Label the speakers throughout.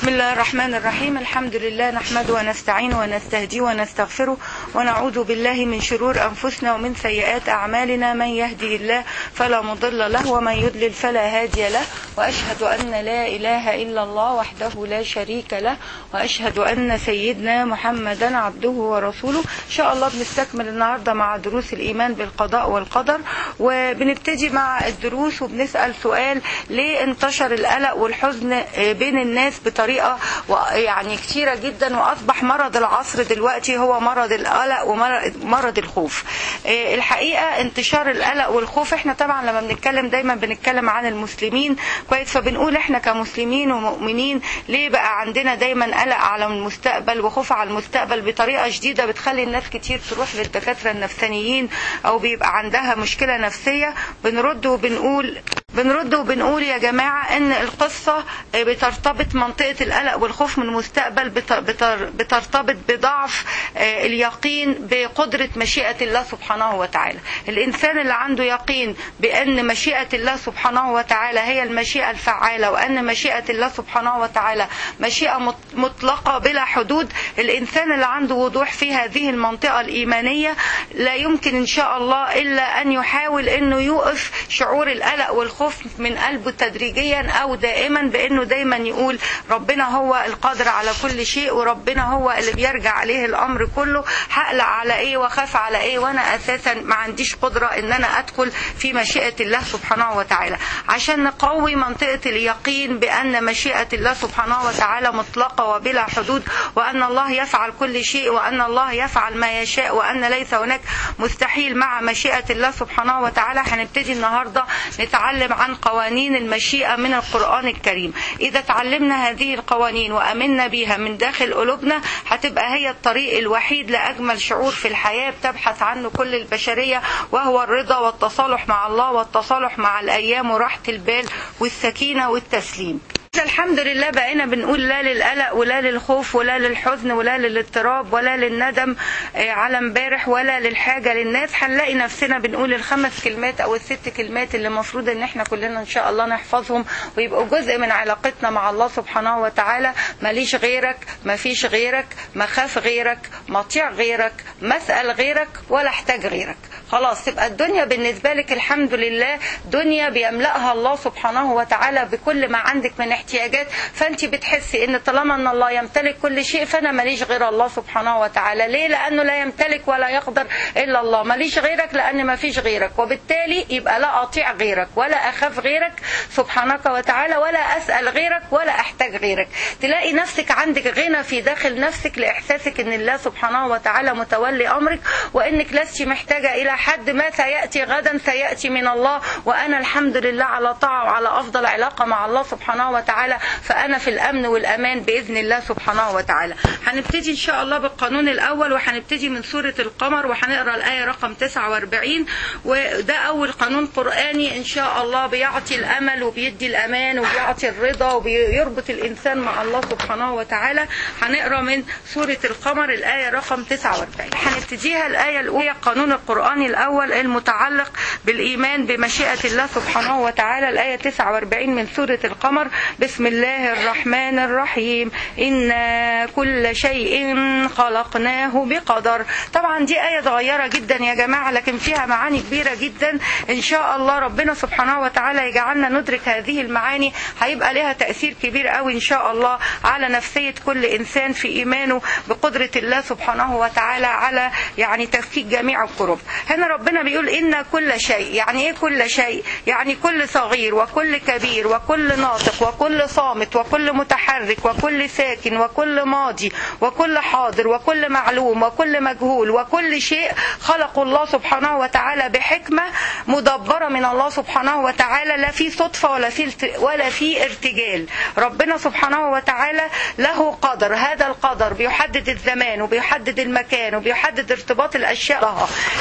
Speaker 1: بسم الله الرحمن الرحيم الحمد لله نحمده ونستعينه ونستهديه ونستغفره ونعوذ بالله من شرور أنفسنا ومن سيئات أعمالنا من يهدي الله فلا مضل له ومن يضلل فلا هادي له وأشهد أن لا إله إلا الله وحده لا شريك له وأشهد أن سيدنا محمدا عبده ورسوله إن شاء الله بنستكمل النهاردة مع دروس الإيمان بالقضاء والقدر وبنبتدي مع الدروس وبنسأل سؤال ليه انتشر القلق والحزن بين الناس بطريقة يعني كتيرة جدا وأصبح مرض العصر دلوقتي هو مرض القلق ومرض الخوف الحقيقة انتشار القلق والخوف احنا طبعا لما بنتكلم دايما بنتكلم عن المسلمين كويس فبنقول احنا كمسلمين ومؤمنين ليه بقى عندنا دايما قلق على المستقبل وخوف على المستقبل بطريقة شديدة بتخلي الناس كتير تروح للدكاترة النفسانيين او بيبقى عندها مشكلة نفسية بنرد وبنقول بنرد وبنقول يا جماعة ان القصة بترتبط منطقة القلق والخوف من المستقبل بترتبط بضعف اليقين بقدرة مشيئة الله سبحانه وتعالى الانسان اللي عنده يقين بان مشيئة الله سبحانه وتعالى هي المشيئة الفعالة وان مشيئة الله سبحانه وتعالى مشيئة مطلقة بلا حدود الانسان اللي عنده وضوح في هذه المنطقة الايمانية لا يمكن ان شاء الله الا ان يحاول انه يوقف شعور القلق والخوف من قلبه تدريجيا او دائما بانه دايما يقول ربنا هو القادر على كل شيء وربنا هو اللي بيرجع عليه الامر كله هقلق على ايه واخاف على ايه وانا اساسا ما عنديش قدره ان انا ادخل في مشيئه الله سبحانه وتعالى عشان نقوي منطقه اليقين بان مشيئه الله سبحانه وتعالى مطلقه وبلا حدود وان الله يفعل كل شيء وان الله يفعل ما يشاء وان ليس هناك مستحيل مع مشيئه الله سبحانه وتعالى هنبتدي النهارده نتعلم عن قوانين المشيئة من القرآن الكريم إذا تعلمنا هذه القوانين وأمنا بها من داخل قلوبنا هتبقى هي الطريق الوحيد لأجمل شعور في الحياة بتبحث عنه كل البشرية وهو الرضا والتصالح مع الله والتصالح مع الأيام وراحة البال والسكينة والتسليم الحمد لله بقينا بنقول لا للقلق ولا للخوف ولا للحزن ولا للاضطراب ولا للندم على امبارح ولا للحاجة للناس هنلاقي نفسنا بنقول الخمس كلمات او الست كلمات اللي المفروض ان احنا كلنا ان شاء الله نحفظهم ويبقوا جزء من علاقتنا مع الله سبحانه وتعالى ماليش غيرك ما فيش غيرك ما خاف غيرك ما اطيع غيرك ما اسال غيرك ولا احتاج غيرك خلاص تبقى الدنيا بالنسبة لك الحمد لله دنيا بيملأها الله سبحانه وتعالى بكل ما عندك من احتياجات فانت بتحسي ان طالما ان الله يمتلك كل شيء فانا ماليش غير الله سبحانه وتعالى ليه لانه لا يمتلك ولا يقدر الا الله ماليش غيرك لان ما فيش غيرك وبالتالي يبقى لا اطيع غيرك ولا اخاف غيرك سبحانك وتعالى ولا اسال غيرك ولا احتاج غيرك تلاقي نفسك عندك غنى في داخل نفسك لاحساسك ان الله سبحانه وتعالى متولي امرك وانك لست محتاجه الى حد ما سياتي غدا سياتي من الله وانا الحمد لله على طاعه وعلى افضل علاقه مع الله سبحانه وتعالى فأنا في الأمن والأمان بإذن الله سبحانه وتعالى هنبتدي إن شاء الله بالقانون الأول وهنبتدي من سورة القمر وهنقرأ الآية رقم 49 وده أول قانون قرآني إن شاء الله بيعطي الأمل وبيدي الأمان وبيعطي الرضا وبيربط الإنسان مع الله سبحانه وتعالى هنقرأ من سورة القمر الآية رقم 49 هنبتديها الآية الأولى القانون القرآني الأول المتعلق بالإيمان بمشيئة الله سبحانه وتعالى الآية 49 من سورة القمر بسم الله الرحمن الرحيم إنا كل شيء خلقناه بقدر طبعا دي آية صغيرة جدا يا جماعة لكن فيها معاني كبيرة جدا إن شاء الله ربنا سبحانه وتعالى يجعلنا ندرك هذه المعاني هيبقى لها تأثير كبير قوي إن شاء الله على نفسية كل إنسان في إيمانه بقدرة الله سبحانه وتعالى على يعني تفكيك جميع الكرب هنا ربنا بيقول إن كل شيء يعني إيه كل شيء يعني كل صغير وكل كبير وكل ناطق وكل صامت وكل متحرك وكل ساكن وكل ماضي وكل حاضر وكل معلوم وكل مجهول وكل شيء خلق الله سبحانه وتعالى بحكمة مدبرة من الله سبحانه وتعالى لا في صدفة ولا في ولا في ارتجال ربنا سبحانه وتعالى له قدر هذا القدر بيحدد الزمان وبيحدد المكان وبيحدد ارتباط الأشياء لها إذا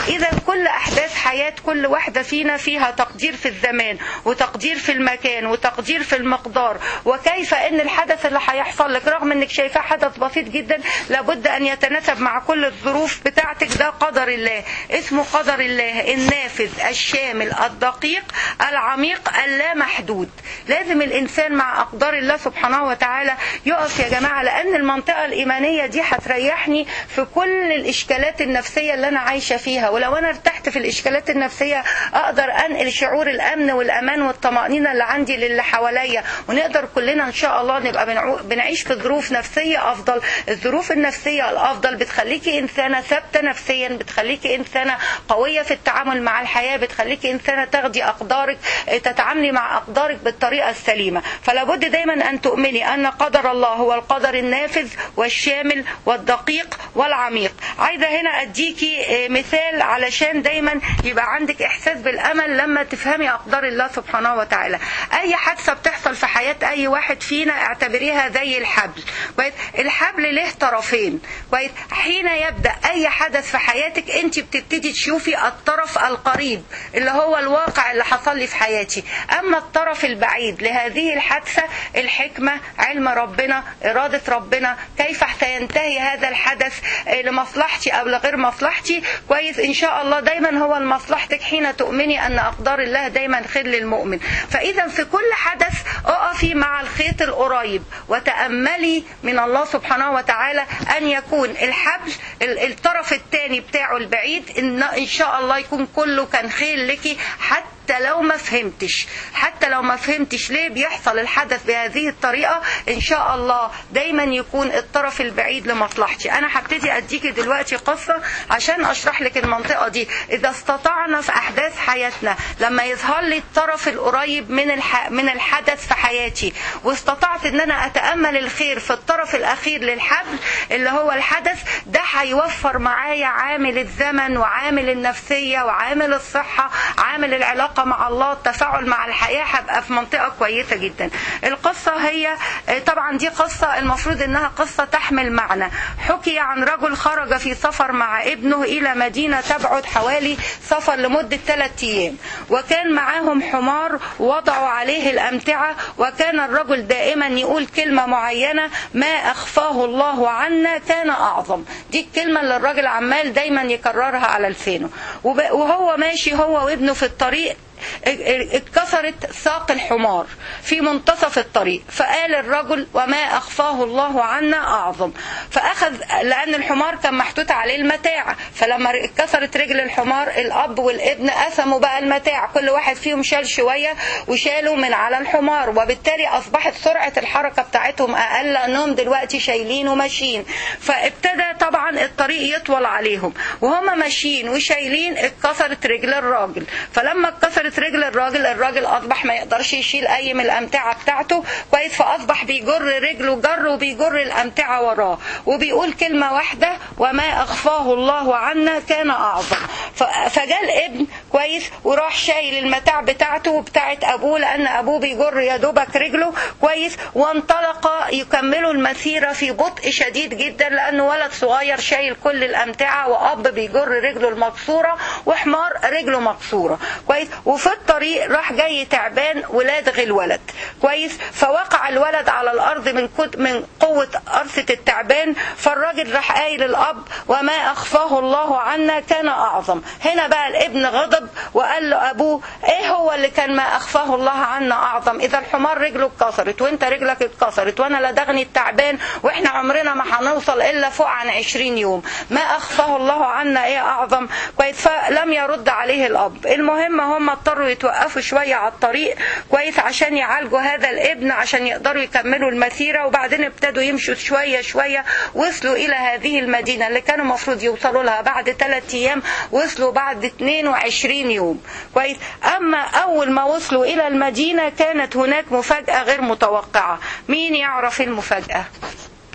Speaker 1: كل احداث حياه كل واحده فينا فيها تقدير في الزمان وتقدير في المكان وتقدير في المقدار وكيف ان الحدث اللي هيحصل لك رغم انك شايفاه حدث بسيط جدا لابد ان يتناسب مع كل الظروف بتاعتك ده قدر الله اسمه قدر الله النافذ الشامل الدقيق العميق اللامحدود لازم الانسان مع اقدار الله سبحانه وتعالى يقف يا جماعه لان المنطقه الايمانيه دي هتريحني في كل الاشكالات النفسيه اللي انا عايشه فيها ولو انا ارتحت في الاشكالات النفسيه اقدر انقل شعور الامن والامان والطمانينه اللي عندي للي حواليا ونقدر كلنا ان شاء الله نبقى بنعو- بنعيش في ظروف نفسيه افضل الظروف النفسيه الافضل بتخليكي انسانه ثابته نفسيا بتخليكي انسانه قويه في التعامل مع الحياه بتخليكي انسانه تاخدي اقدارك اه، تتعاملي مع اقدارك بالطريقه السليمه فلا بد دايما ان تؤمني ان قدر الله هو القدر النافذ والشامل والدقيق والعميق عايزه هنا اديكي اه، مثال علشان دايما يبقى عندك احساس بالامل لما تفهمي اقدار الله سبحانه وتعالى اي حادثه بتحصل في حياه اي واحد فينا اعتبريها زي الحبل كويس الحبل له طرفين كويس حين يبدا اي حدث في حياتك انت بتبتدي تشوفي الطرف القريب اللي هو الواقع اللي حصل لي في حياتي اما الطرف البعيد لهذه الحادثه الحكمه علم ربنا اراده ربنا كيف سينتهي هذا الحدث آه، لمصلحتي او لغير مصلحتي كويس ان شاء الله دايما هو لمصلحتك حين تؤمني ان اقدار الله دايما خير للمؤمن فاذا في كل حدث اقفي مع الخيط القريب وتاملي من الله سبحانه وتعالى ان يكون الحبل ال- الطرف الثاني بتاعه البعيد ان ان شاء الله يكون كله كان خير لك حتى حتى لو ما فهمتش حتى لو ما فهمتش ليه بيحصل الحدث بهذه الطريقة ان شاء الله دايما يكون الطرف البعيد لمصلحتي انا هبتدي اديكي دلوقتي قصة عشان اشرح لك المنطقة دي اذا استطعنا في احداث حياتنا لما يظهر لي الطرف القريب من الح... من الحدث في حياتي واستطعت ان انا اتامل الخير في الطرف الاخير للحبل اللي هو الحدث ده هيوفر معايا عامل الزمن وعامل النفسيه وعامل الصحه عامل العلاقه مع الله التفاعل مع الحياه هبقى في منطقه كويسه جدا القصه هي طبعا دي قصه المفروض انها قصه تحمل معنى حكي عن رجل خرج في سفر مع ابنه الى مدينه تبعد حوالي سفر لمده ثلاثة ايام وكان معاهم حمار وضعوا عليه الامتعه وكان الرجل دائما يقول كلمه معينه ما اخفاه الله عنا كان اعظم دي الكلمه اللي الراجل عمال دايما يكررها على لسانه وب- وهو ماشي هو وابنه في الطريق اتكسرت ساق الحمار في منتصف الطريق فقال الرجل وما أخفاه الله عنا أعظم فأخذ لأن الحمار كان محطوط عليه المتاع فلما اتكسرت رجل الحمار الأب والابن قسموا بقى المتاع كل واحد فيهم شال شوية وشالوا من على الحمار وبالتالي أصبحت سرعة الحركة بتاعتهم أقل لأنهم دلوقتي شايلين وماشيين فابتدى طبعا الطريق يطول عليهم وهم ماشيين وشايلين اتكسرت رجل الراجل فلما اتكسرت رجل الراجل الراجل اصبح ما يقدرش يشيل اي من الامتعه بتاعته كويس فاصبح بيجر رجله جر وبيجر الامتعه وراه وبيقول كلمه واحده وما اخفاه الله عنا كان اعظم ف- فجاء الابن كويس وراح شايل المتاع بتاعته وبتاعت ابوه لان ابوه بيجر يا دوبك رجله كويس وانطلق يكملوا المسيره في بطء شديد جدا لانه ولد صغير شايل كل الامتعه واب بيجر رجله المكسوره وحمار رجله مكسوره كويس وفي الطريق راح جاي تعبان ولادغ الولد كويس فوقع الولد على الارض من كد من قوه قرصه التعبان فالراجل راح قايل الاب وما اخفاه الله عنا كان اعظم هنا بقى الابن غضب وقال له ابوه ايه هو اللي كان ما اخفاه الله عنا اعظم اذا الحمار رجله اتكسرت وانت رجلك اتكسرت وانا لدغني التعبان واحنا عمرنا ما هنوصل الا فوق عن 20 يوم ما اخفاه الله عنا ايه اعظم كويس فلم يرد عليه الاب المهم هم اضطروا يتوقفوا شويه على الطريق كويس عشان يعالجوا هذا الابن عشان يقدروا يكملوا المسيره وبعدين ابتدوا يمشوا شويه شويه وصلوا الى هذه المدينه اللي كانوا المفروض يوصلوا لها بعد ثلاث ايام وصلوا بعد 22 يوم كويس اما اول ما وصلوا الى المدينه كانت هناك مفاجاه غير متوقعه مين يعرف المفاجاه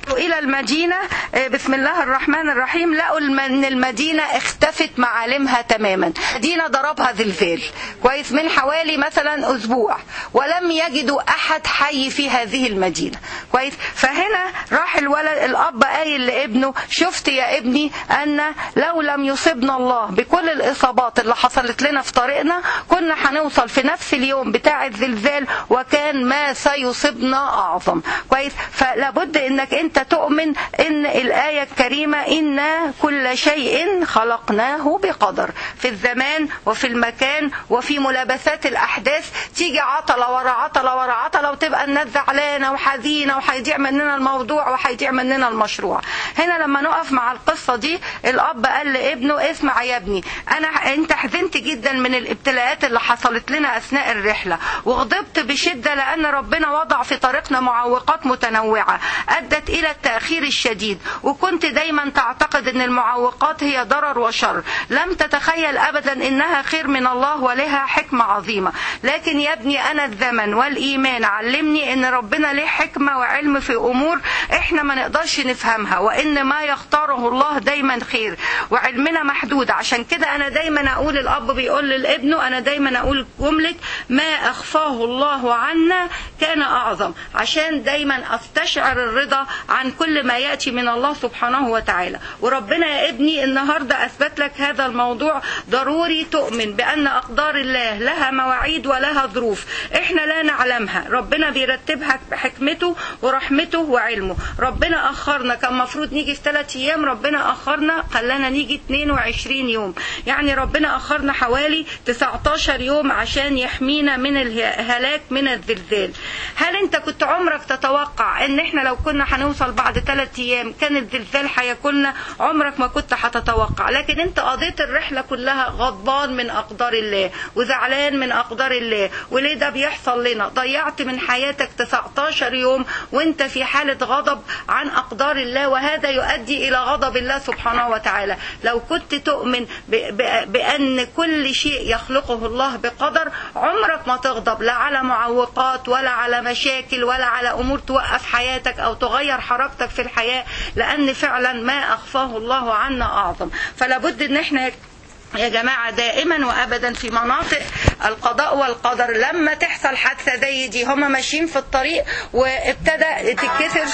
Speaker 1: إلى المدينة آه، بسم الله الرحمن الرحيم لقوا الم- إن المدينة اختفت معالمها تماما مدينة ضربها زلزال كويس من حوالي مثلا أسبوع ولم يجدوا أحد حي في هذه المدينة كويس فهنا راح الولد الأب قايل لابنه شفت يا ابني أن لو لم يصبنا الله بكل الإصابات اللي حصلت لنا في طريقنا كنا هنوصل في نفس اليوم بتاع الزلزال وكان ما سيصيبنا أعظم كويس فلابد انك انت تؤمن ان الآية الكريمة إن كل شيء خلقناه بقدر في الزمان وفي المكان وفي ملابسات الأحداث تيجي عطلة ورا عطلة ورا عطلة وتبقى الناس زعلانة وحزينة وهيضيع مننا الموضوع وهيضيع مننا المشروع هنا لما نقف مع القصة دي الأب قال لابنه اسمع يا ابني أنا أنت حزنت جدا من الابتلاءات اللي حصلت لنا أثناء الرحلة وغضبت بشدة لأن ربنا وضع في طريقنا معوقات متنوعة أدت إلى التأخير الشديد وكنت دايما تعتقد أن المعوقات هي ضرر وشر لم تتخيل أبدا أنها خير من الله ولها حكمة عظيمة لكن يا ابني أنا الزمن والإيمان علمني أن ربنا له حكمة وعلم في أمور إحنا ما نقدرش نفهمها وإن ما يختاره الله دايما خير وعلمنا محدود عشان كده أنا دايما أقول الأب بيقول لابنه أنا دايما أقول جملة ما أخفاه الله عنا كان أعظم عشان دايما أستشعر الرضا عن كل ما يأتي من الله سبحانه وتعالى وربنا يا ابني النهاردة أثبت لك هذا الموضوع ضروري تؤمن بأن أقدار الله لها مواعيد ولها ظروف احنا لا نعلمها ربنا بيرتبها بحكمته ورحمته وعلمه ربنا أخرنا كان مفروض نيجي في ثلاث أيام ربنا أخرنا خلانا نيجي 22 يوم يعني ربنا أخرنا حوالي 19 يوم عشان يحمينا من الهلاك من الزلزال هل انت كنت عمرك تتوقع ان احنا لو كنا هنوصل بعد ثلاث ايام كان الزلزال هياكلنا عمرك ما كنت هتتوقع لكن انت قضيت الرحلة كلها غضبان من اقدار الله وزعلان من اقدار الله وليه ده بيحصل لنا ضيعت من حياتك 19 يوم وانت في حالة غضب عن اقدار الله وهذا يؤدي الى غضب الله سبحانه وتعالى لو كنت تؤمن ب- ب- بان كل شيء يخلقه الله بقدر عمرك ما تغضب لا على معوقات ولا على مشاكل ولا على امور توقف حياتك او تغير حركتك في الحياه لان فعلا ما اخفاه الله عنا اعظم فلابد ان احنا يا جماعة دائما وأبدا في مناطق القضاء والقدر لما تحصل حادثة زي دي هما ماشيين في الطريق وابتدى تتكسر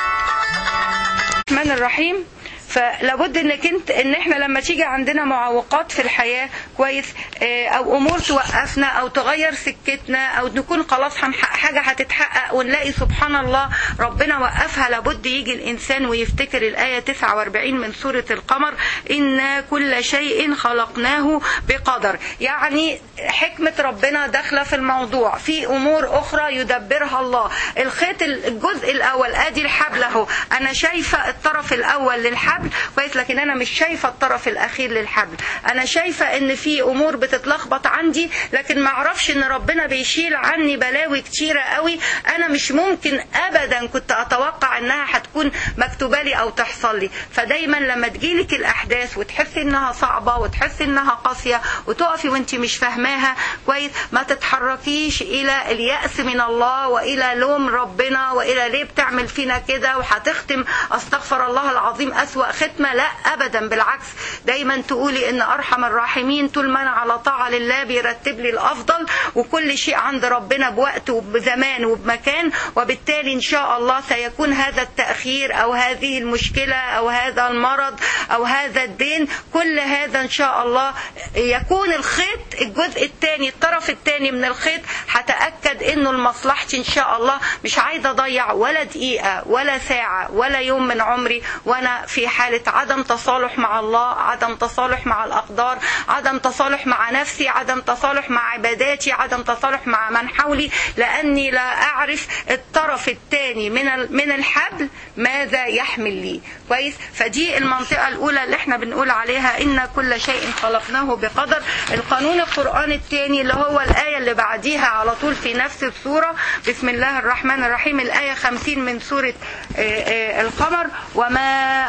Speaker 1: الرحمن الرحيم فلابد انك انت ان احنا لما تيجي عندنا معوقات في الحياه كويس آه، او امور توقفنا او تغير سكتنا او نكون خلاص هنحقق حاجه هتتحقق ونلاقي سبحان الله ربنا وقفها لابد يجي الانسان ويفتكر الايه 49 من سوره القمر ان كل شيء خلقناه بقدر يعني حكمه ربنا داخله في الموضوع في امور اخرى يدبرها الله الخيط الجزء الاول ادي الحبل اهو انا شايفه الطرف الاول للحبل كويس لكن انا مش شايفه الطرف الاخير للحبل انا شايفه ان في امور بتتلخبط عندي لكن ما اعرفش ان ربنا بيشيل عني بلاوي كتيره قوي انا مش ممكن ابدا كنت اتوقع انها هتكون مكتوبه لي او تحصل لي فدايما لما تجيلك الاحداث وتحسي انها صعبه وتحسي انها قاسيه وتقفي وانت مش فاهماها كويس ما تتحركيش الى الياس من الله والى لوم ربنا والى ليه بتعمل فينا كده وهتختم استغفر الله العظيم اسوا ختمه لا ابدا بالعكس دايما تقولي ان ارحم الراحمين طول ما انا على طاعه لله بيرتب لي الافضل وكل شيء عند ربنا بوقت وبزمان وبمكان وبالتالي ان شاء الله سيكون هذا التاخير او هذه المشكله او هذا المرض او هذا الدين كل هذا ان شاء الله يكون الخيط الجزء الثاني الطرف الثاني من الخيط هتاكد انه لمصلحتي ان شاء الله مش عايزه اضيع ولا دقيقه ولا ساعه ولا يوم من عمري وانا في حاله عدم تصالح مع الله عدم تصالح مع الاقدار عدم تصالح مع نفسي عدم تصالح مع عباداتي عدم تصالح مع من حولي لاني لا اعرف الطرف الثاني من ال- من الحبل ماذا يحمل لي كويس فدي المنطقه الاولى اللي احنا بنقول عليها ان كل شيء خلقناه بقدر القانون القراني الثاني اللي هو الايه اللي بعديها على طول في نفس السوره بسم الله الرحمن الرحيم الايه 50 من سوره آه، آه، القمر وما امرنا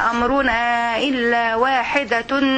Speaker 1: أمرنا إلا واحدة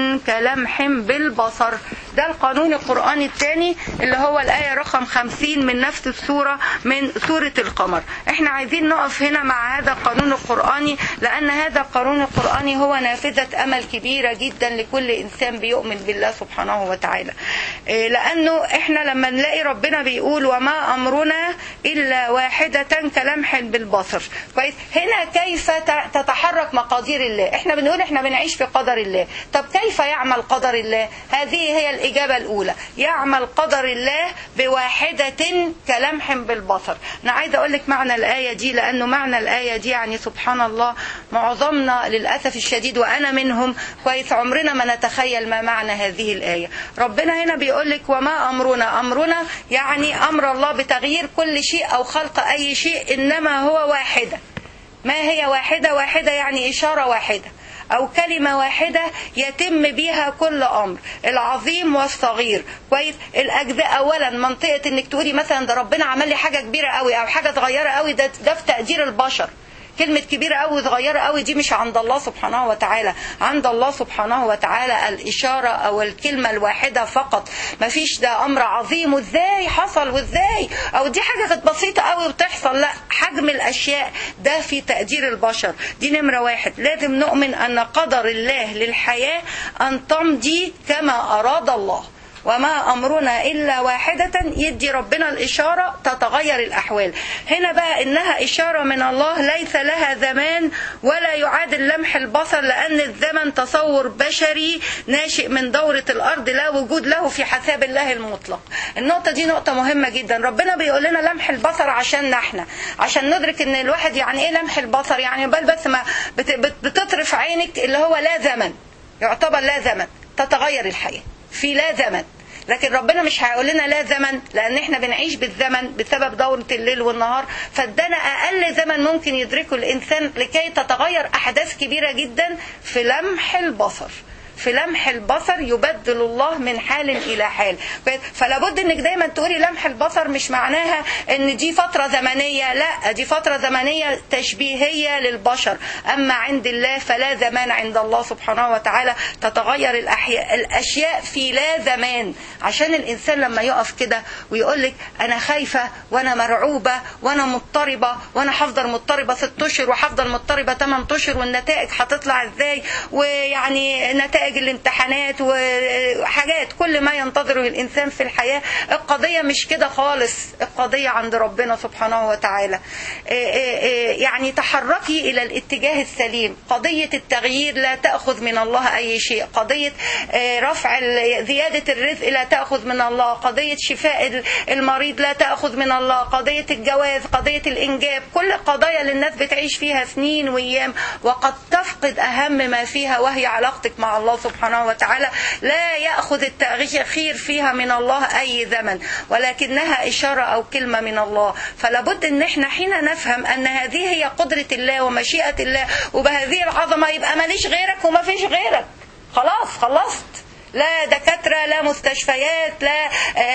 Speaker 1: كلمح بالبصر ده القانون القرآني الثاني اللي هو الآية رقم 50 من نفس السورة من سورة القمر احنا عايزين نقف هنا مع هذا القانون القرآني لأن هذا القانون القرآني هو نافذة أمل كبيرة جدا لكل إنسان بيؤمن بالله سبحانه وتعالى إيه لأنه احنا لما نلاقي ربنا بيقول وما أمرنا إلا واحدة كلمح بالبصر كويس هنا كيف تتحرك مقادير الله احنا بنقول احنا بنعيش في قدر الله طب كيف يعمل قدر الله هذه هي الإجابة الأولى يعمل قدر الله بواحدة كلمح بالبصر أنا عايزة أقول لك معنى الآية دي لأنه معنى الآية دي يعني سبحان الله معظمنا للأسف الشديد وأنا منهم كويس عمرنا ما نتخيل ما معنى هذه الآية ربنا هنا بيقول لك وما أمرنا أمرنا يعني أمر الله بتغيير كل شيء أو خلق أي شيء إنما هو واحدة ما هي واحدة واحدة يعني إشارة واحدة أو كلمة واحدة يتم بها كل أمر العظيم والصغير كويس الأجزاء أولا منطقة إنك تقولي مثلا ده ربنا عمل لي حاجة كبيرة قوي أو حاجة صغيرة قوي ده, ده في تقدير البشر كلمة كبيرة قوي صغيرة قوي دي مش عند الله سبحانه وتعالى عند الله سبحانه وتعالى الإشارة أو الكلمة الواحدة فقط ما فيش ده أمر عظيم وإزاي حصل وإزاي أو دي حاجة كانت بسيطة قوي وتحصل لا حجم الأشياء ده في تقدير البشر دي نمرة واحد لازم نؤمن أن قدر الله للحياة أن تمضي كما أراد الله وما أمرنا إلا واحدة يدي ربنا الإشارة تتغير الأحوال هنا بقى إنها إشارة من الله ليس لها زمان ولا يعادل لمح البصر لأن الزمن تصور بشري ناشئ من دورة الأرض لا وجود له في حساب الله المطلق النقطة دي نقطة مهمة جدا ربنا بيقول لنا لمح البصر عشان احنا عشان ندرك ان الواحد يعني ايه لمح البصر يعني بل بس ما بتطرف عينك اللي هو لا زمن يعتبر لا زمن تتغير الحياة في لا زمن لكن ربنا مش هيقول لنا لا زمن لان احنا بنعيش بالزمن بسبب دورة الليل والنهار فادانا اقل زمن ممكن يدركه الانسان لكي تتغير احداث كبيرة جدا في لمح البصر في لمح البصر يبدل الله من حال الى حال فلا بد انك دايما تقولي لمح البصر مش معناها ان دي فتره زمنيه لا دي فتره زمنيه تشبيهيه للبشر اما عند الله فلا زمان عند الله سبحانه وتعالى تتغير الأحياء الاشياء في لا زمان عشان الانسان لما يقف كده ويقول لك انا خايفه وانا مرعوبه وانا مضطربه وانا هفضل مضطربه ست اشهر وهفضل مضطربه 8 اشهر والنتائج هتطلع ازاي ويعني نتائج نتائج الامتحانات وحاجات كل ما ينتظره الإنسان في الحياة القضية مش كده خالص القضية عند ربنا سبحانه وتعالى يعني تحركي إلى الاتجاه السليم قضية التغيير لا تأخذ من الله أي شيء قضية رفع زيادة الرزق لا تأخذ من الله قضية شفاء المريض لا تأخذ من الله قضية الجواز قضية الإنجاب كل قضايا اللي الناس بتعيش فيها سنين وأيام وقد تفقد أهم ما فيها وهي علاقتك مع الله سبحانه وتعالى لا يأخذ التأخير فيها من الله أي زمن ولكنها إشارة أو كلمة من الله فلابد أن احنا حين نفهم أن هذه هي قدرة الله ومشيئة الله وبهذه العظمة يبقى ماليش غيرك وما فيش غيرك خلاص خلصت لا دكاترة لا مستشفيات لا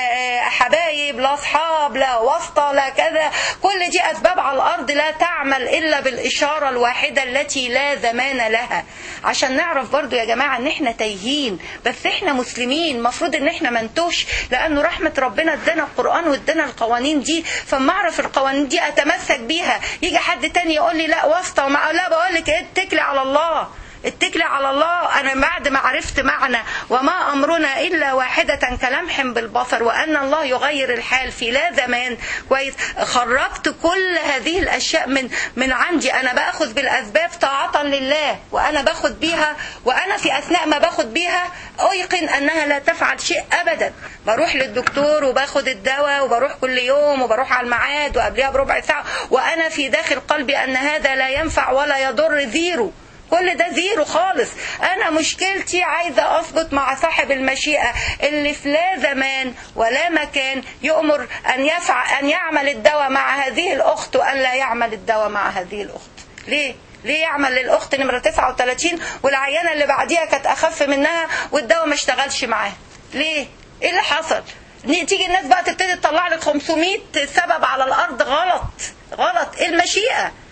Speaker 1: حبايب لا أصحاب لا واسطة لا كذا كل دي أسباب على الأرض لا تعمل إلا بالإشارة الواحدة التي لا زمان لها عشان نعرف برضو يا جماعة إن إحنا تايهين بس إحنا مسلمين المفروض إن إحنا منتوش لأنه رحمة ربنا ادانا القرآن وادانا القوانين دي فما أعرف القوانين دي أتمسك بيها يجي حد تاني يقول لي لا واسطة ومع لا بقول لك اتكلي على الله اتكلي على الله انا بعد ما عرفت معنى وما امرنا الا واحده كلمح بالبصر وان الله يغير الحال في لا زمان كويس خرجت كل هذه الاشياء من من عندي انا باخذ بالاسباب طاعه لله وانا باخذ بيها وانا في اثناء ما باخذ بيها ايقن انها لا تفعل شيء ابدا بروح للدكتور وباخذ الدواء وبروح كل يوم وبروح على الميعاد وقبلها بربع ساعه وانا في داخل قلبي ان هذا لا ينفع ولا يضر زيرو كل ده زيرو خالص انا مشكلتي عايزه اثبت مع صاحب المشيئه اللي في لا زمان ولا مكان يؤمر ان يفعل ان يعمل الدواء مع هذه الاخت وان لا يعمل الدواء مع هذه الاخت ليه ليه يعمل للاخت نمره 39 والعيانه اللي بعديها كانت اخف منها والدواء ما اشتغلش معاها ليه ايه اللي حصل تيجي الناس بقى تبتدي تطلع لك 500 سبب على الارض غلط غلط المشيئه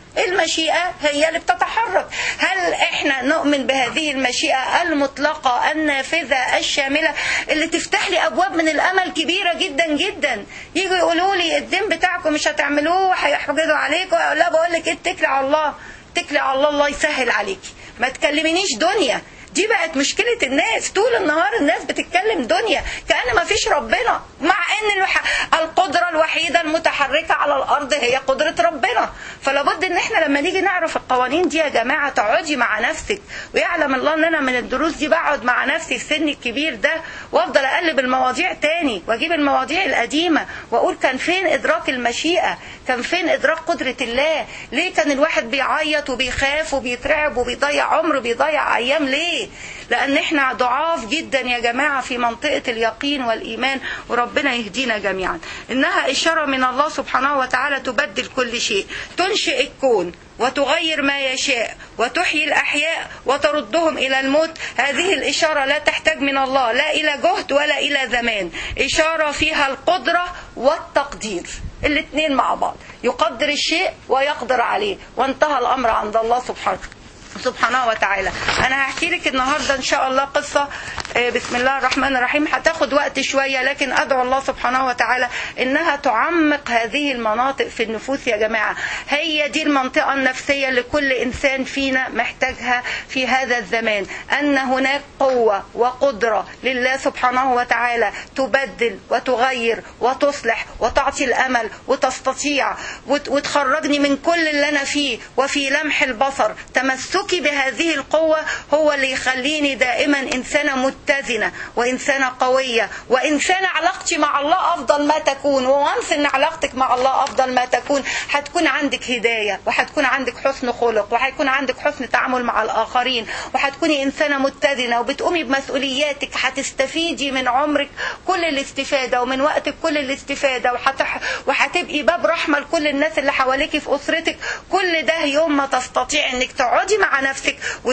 Speaker 1: المشيئة هي اللي بتتحرك هل احنا نؤمن بهذه المشيئة المطلقة النافذة الشاملة اللي تفتح لي ابواب من الامل كبيرة جدا جدا يجوا يقولوا لي الدين بتاعكم مش هتعملوه هيحجزوا عليكم لا بقول لك اتكلي على الله اتكلي على الله الله يسهل عليكي ما تكلمينيش دنيا دي بقت مشكلة الناس طول النهار الناس بتتكلم دنيا كأن ما فيش ربنا مع ان القدرة الوحيدة المتحركة على الارض هي قدرة ربنا فلابد ان احنا لما نيجي نعرف القوانين دي يا جماعة تقعدي مع نفسك ويعلم الله ان انا من الدروس دي بقعد مع نفسي في سن الكبير ده وافضل اقلب المواضيع تاني واجيب المواضيع القديمة واقول كان فين ادراك المشيئة كان فين ادراك قدرة الله ليه كان الواحد بيعيط وبيخاف وبيترعب وبيضيع عمره بيضيع ايام ليه لان احنا ضعاف جدا يا جماعة في منطقة اليقين والايمان وربنا يهدينا جميعا انها اشارة من الله سبحانه وتعالى تبدل كل شيء تنشئ الكون وتغير ما يشاء وتحيي الأحياء وتردهم إلى الموت هذه الإشارة لا تحتاج من الله لا إلى جهد ولا إلى زمان إشارة فيها القدرة والتقدير الاثنين مع بعض يقدر الشيء ويقدر عليه وانتهى الأمر عند الله سبحانه سبحانه وتعالى انا هحكي لك النهارده ان شاء الله قصه بسم الله الرحمن الرحيم هتاخد وقت شويه لكن ادعو الله سبحانه وتعالى انها تعمق هذه المناطق في النفوس يا جماعه هي دي المنطقه النفسيه اللي كل انسان فينا محتاجها في هذا الزمان ان هناك قوه وقدره لله سبحانه وتعالى تبدل وتغير وتصلح وتعطي الامل وتستطيع وتخرجني من كل اللي انا فيه وفي لمح البصر تمسك تمسكي بهذه القوة هو اللي يخليني دائما إنسانة متزنة وإنسانة قوية وإنسانة علاقتي مع الله أفضل ما تكون وانس إن علاقتك مع الله أفضل ما تكون هتكون عندك هداية وهتكون عندك حسن خلق وهيكون عندك حسن تعامل مع الآخرين وهتكوني إنسانة متزنة وبتقومي بمسؤولياتك هتستفيدي من عمرك كل الاستفادة ومن وقتك كل الاستفادة وهتح... وهتبقي باب رحمة لكل الناس اللي حواليكي في أسرتك كل ده يوم ما تستطيع إنك تقعدي مع نفسك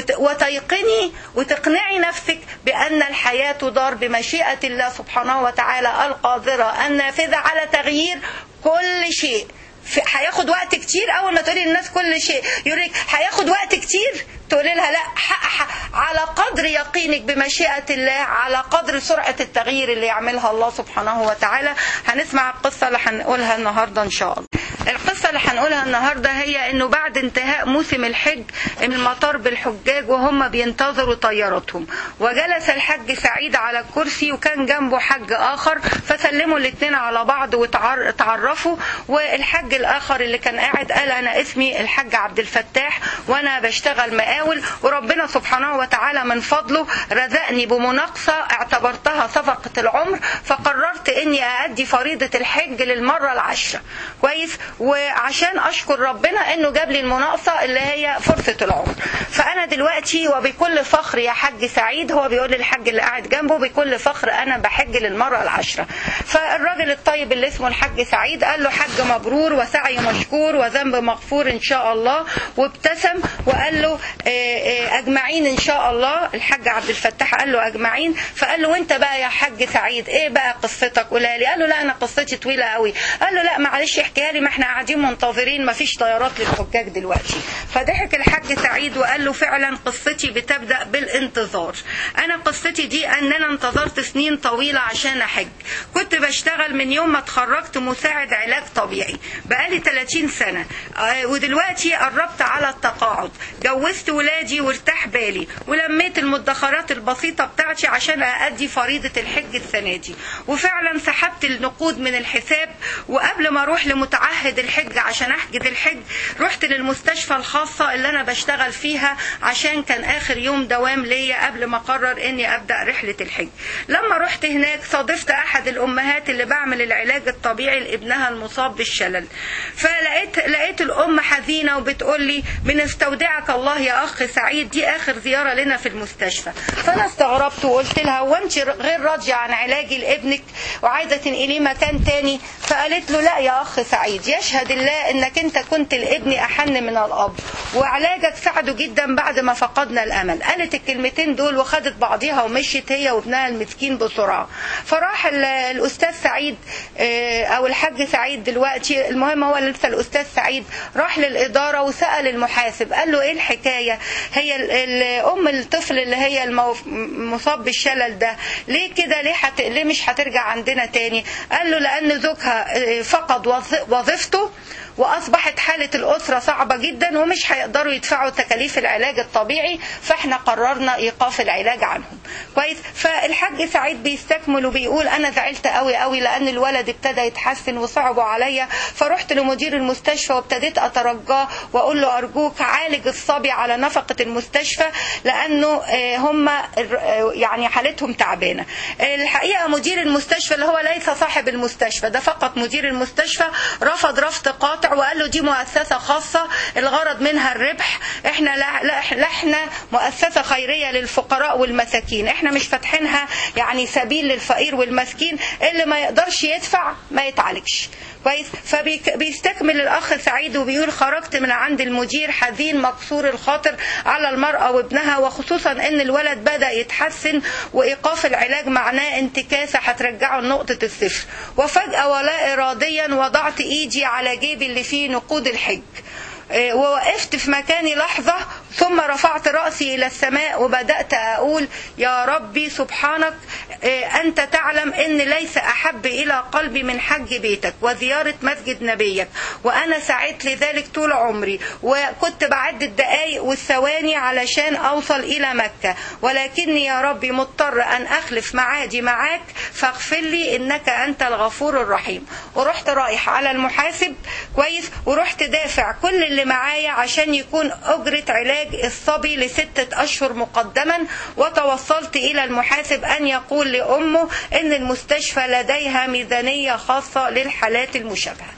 Speaker 1: وتيقني وتقنعي نفسك بأن الحياة تدار بمشيئة الله سبحانه وتعالى القادرة النافذة على تغيير كل شيء هياخد وقت كتير اول ما تقولي للناس كل شيء يقول لك هياخد وقت كتير تقولي لها لا حق حق على قدر يقينك بمشيئة الله على قدر سرعة التغيير اللي يعملها الله سبحانه وتعالى هنسمع القصة اللي هنقولها النهاردة إن شاء الله القصة اللي هنقولها النهاردة هي انه بعد انتهاء موسم الحج المطار بالحجاج وهم بينتظروا طيارتهم وجلس الحج سعيد على الكرسي وكان جنبه حج اخر فسلموا الاثنين على بعض وتعرفوا والحج الاخر اللي كان قاعد قال انا اسمي الحج عبد الفتاح وانا بشتغل مقاول وربنا سبحانه وتعالى من فضله رزقني بمناقصة اعتبرتها صفقة العمر فقررت اني اادي فريضة الحج للمرة العشرة كويس وعشان اشكر ربنا انه جاب لي المناقصه اللي هي فرصه العمر فانا دلوقتي وبكل فخر يا حاج سعيد هو بيقول للحاج اللي قاعد جنبه بكل فخر انا بحج للمره العشره فالراجل الطيب اللي اسمه الحاج سعيد قال له حج مبرور وسعي مشكور وذنب مغفور ان شاء الله وابتسم وقال له اجمعين ان شاء الله الحاج عبد الفتاح قال له اجمعين فقال له وانت بقى يا حاج سعيد ايه بقى قصتك قولها لي قال له لا انا قصتي طويله قوي قال له لا معلش احكيها لي ما احنا قاعدين منتظرين ما فيش طيارات للحجاج دلوقتي فضحك الحاج سعيد وقال له فعلا قصتي بتبدا بالانتظار انا قصتي دي ان انا انتظرت سنين طويله عشان احج كنت بشتغل من يوم ما اتخرجت مساعد علاج طبيعي بقالي 30 سنه ودلوقتي قربت على التقاعد جوزت ولادي وارتاح بالي ولميت المدخرات البسيطه بتاعتي عشان اادي فريضه الحج السنه دي وفعلا سحبت النقود من الحساب وقبل ما اروح لمتعهد الحج عشان احجز الحج رحت للمستشفى الخاصه اللي انا بشتغل فيها عشان كان اخر يوم دوام ليا قبل ما اقرر اني ابدا رحله الحج لما رحت هناك صادفت احد الامهات اللي بعمل العلاج الطبيعي لابنها المصاب بالشلل فلقيت لقيت الام حزينه وبتقول لي بنستودعك الله يا اخ سعيد دي اخر زياره لنا في المستشفى فانا استغربت وقلت لها هو انت غير راضيه عن علاجي لابنك وعايزه تنقليه مكان تاني فقالت له لا يا اخ سعيد يا واشهد الله انك انت كنت الابن احن من الاب وعلاجك ساعده جدا بعد ما فقدنا الامل قالت الكلمتين دول وخدت بعضيها ومشيت هي وابنها المسكين بسرعه فراح ال- الاستاذ سعيد آه، او الحاج سعيد دلوقتي المهم هو لسه الاستاذ سعيد راح للاداره وسال المحاسب قال له ايه الحكايه هي ال- ال- ام الطفل اللي هي الموف- مصاب بالشلل ده ليه كده ليه حت... ليه مش هترجع عندنا تاني قال له لان زوجها آه، فقد وظ- وظيفته واصبحت حاله الاسره صعبه جدا ومش هيقدروا يدفعوا تكاليف العلاج الطبيعي فاحنا قررنا ايقاف العلاج عنهم كويس فالحاج سعيد بيستكمل وبيقول انا زعلت قوي قوي لان الولد ابتدى يتحسن وصعبوا عليا فرحت لمدير المستشفى وابتديت اترجاه واقول له ارجوك عالج الصبي على نفقه المستشفى لانه آه، هم آه، يعني حالتهم تعبانه الحقيقه مدير المستشفى اللي هو ليس صاحب المستشفى ده فقط مدير المستشفى رفض رفض قاطع وقال له دي مؤسسه خاصه الغرض منها الربح احنا لا, لا, لا احنا مؤسسه خيريه للفقراء والمساكين احنا مش فاتحينها يعني سبيل للفقير والمسكين اللي ما يقدرش يدفع ما يتعالجش كويس فبيستكمل الاخ سعيد وبيقول خرجت من عند المدير حزين مكسور الخاطر على المراه وابنها وخصوصا ان الولد بدا يتحسن وايقاف العلاج معناه انتكاسه هترجعه لنقطه الصفر وفجاه ولا اراديا وضعت ايدي على جيبي اللي فيه نقود الحج إيه، ووقفت في مكاني لحظة ثم رفعت رأسي إلى السماء وبدأت أقول يا ربي سبحانك إيه، أنت تعلم أن ليس أحب إلى قلبي من حج بيتك وزيارة مسجد نبيك وأنا سعيت لذلك طول عمري وكنت بعد الدقايق والثواني علشان أوصل إلى مكة ولكني يا ربي مضطر أن أخلف معادي معاك فاغفر لي إنك أنت الغفور الرحيم ورحت رايح على المحاسب كويس ورحت دافع كل اللي معايا عشان يكون أجرة علاج الصبي لستة أشهر مقدما وتوصلت إلى المحاسب أن يقول لأمه إن المستشفى لديها ميزانية خاصة للحالات المشابهة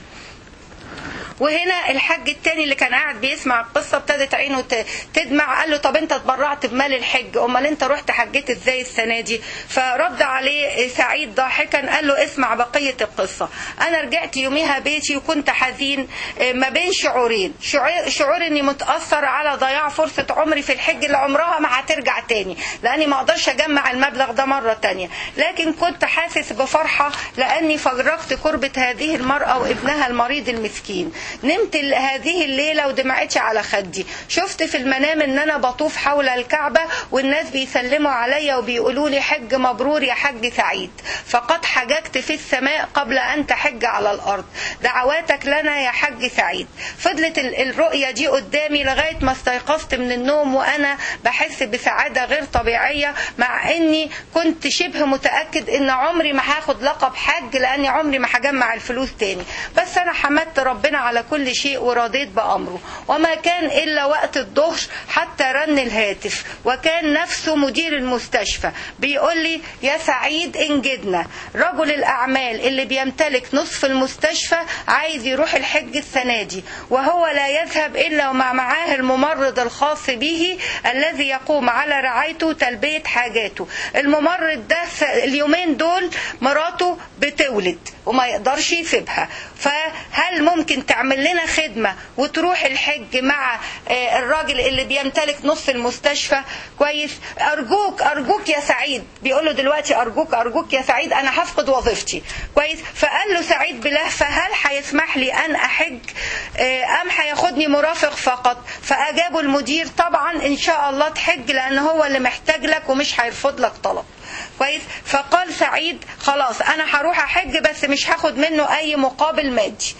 Speaker 1: وهنا الحج التاني اللي كان قاعد بيسمع القصه ابتدت عينه ت- تدمع قال له طب انت اتبرعت بمال الحج امال انت رحت حجيت ازاي السنه دي فرد عليه سعيد ضاحكا قال له اسمع بقيه القصه انا رجعت يوميها بيتي وكنت حزين اه، ما بين شعورين شعور, شعور اني متاثر على ضياع فرصه عمري في الحج اللي عمرها ما هترجع تاني لاني ما اقدرش اجمع المبلغ ده مره تانية لكن كنت حاسس بفرحه لاني فرجت كربه هذه المراه وابنها المريض المسكين نمت ال- هذه الليله ودمعتي على خدي شفت في المنام ان انا بطوف حول الكعبه والناس بيسلموا عليا وبيقولوا لي حج مبرور يا حج سعيد فقد حججت في السماء قبل ان تحج على الارض دعواتك لنا يا حج سعيد فضلت ال- الرؤيه دي قدامي لغايه ما استيقظت من النوم وانا بحس بسعاده غير طبيعيه مع اني كنت شبه متاكد ان عمري ما هاخد لقب حج لاني عمري ما هجمع الفلوس تاني بس انا حمدت ربنا على كل شيء ورضيت بامره وما كان الا وقت الظهر حتى رن الهاتف وكان نفسه مدير المستشفى بيقول لي يا سعيد انجدنا رجل الاعمال اللي بيمتلك نصف المستشفى عايز يروح الحج السنه دي وهو لا يذهب الا ومع معاه الممرض الخاص به الذي يقوم على رعايته وتلبيه حاجاته الممرض ده س- اليومين دول مراته بتولد وما يقدرش يسيبها فهل ممكن تعمل لنا خدمة وتروح الحج مع آه، الراجل اللي بيمتلك نص المستشفى كويس أرجوك أرجوك يا سعيد بيقول له دلوقتي أرجوك أرجوك يا سعيد أنا هفقد وظيفتي كويس فقال له سعيد بلهفة هل هيسمح لي أن أحج آه، أم هياخدني مرافق فقط فأجابه المدير طبعا إن شاء الله تحج لأن هو اللي محتاج لك ومش هيرفض لك طلب كويس فقال سعيد خلاص انا هروح احج بس مش هاخد منه اي مقابل مادي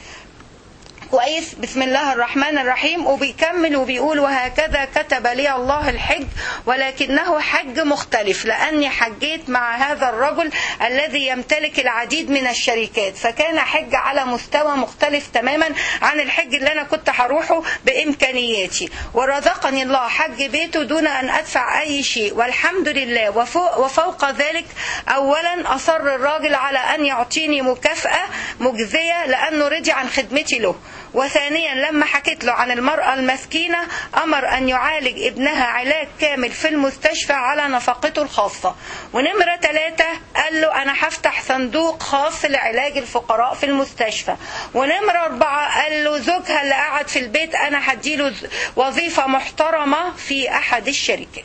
Speaker 1: كويس بسم الله الرحمن الرحيم وبيكمل وبيقول وهكذا كتب لي الله الحج ولكنه حج مختلف لأني حجيت مع هذا الرجل الذي يمتلك العديد من الشركات فكان حج على مستوى مختلف تماما عن الحج اللي أنا كنت هروحه بإمكانياتي ورزقني الله حج بيته دون أن أدفع أي شيء والحمد لله وفوق, وفوق ذلك أولا أصر الراجل على أن يعطيني مكافأة مجزية لأنه رضي عن خدمتي له وثانيا لما حكيت له عن المرأة المسكينة أمر أن يعالج ابنها علاج كامل في المستشفى على نفقته الخاصة ونمرة ثلاثة قال له أنا هفتح صندوق خاص لعلاج الفقراء في المستشفى ونمرة أربعة قال له زوجها اللي قاعد في البيت أنا هديله وظيفة محترمة في أحد الشركات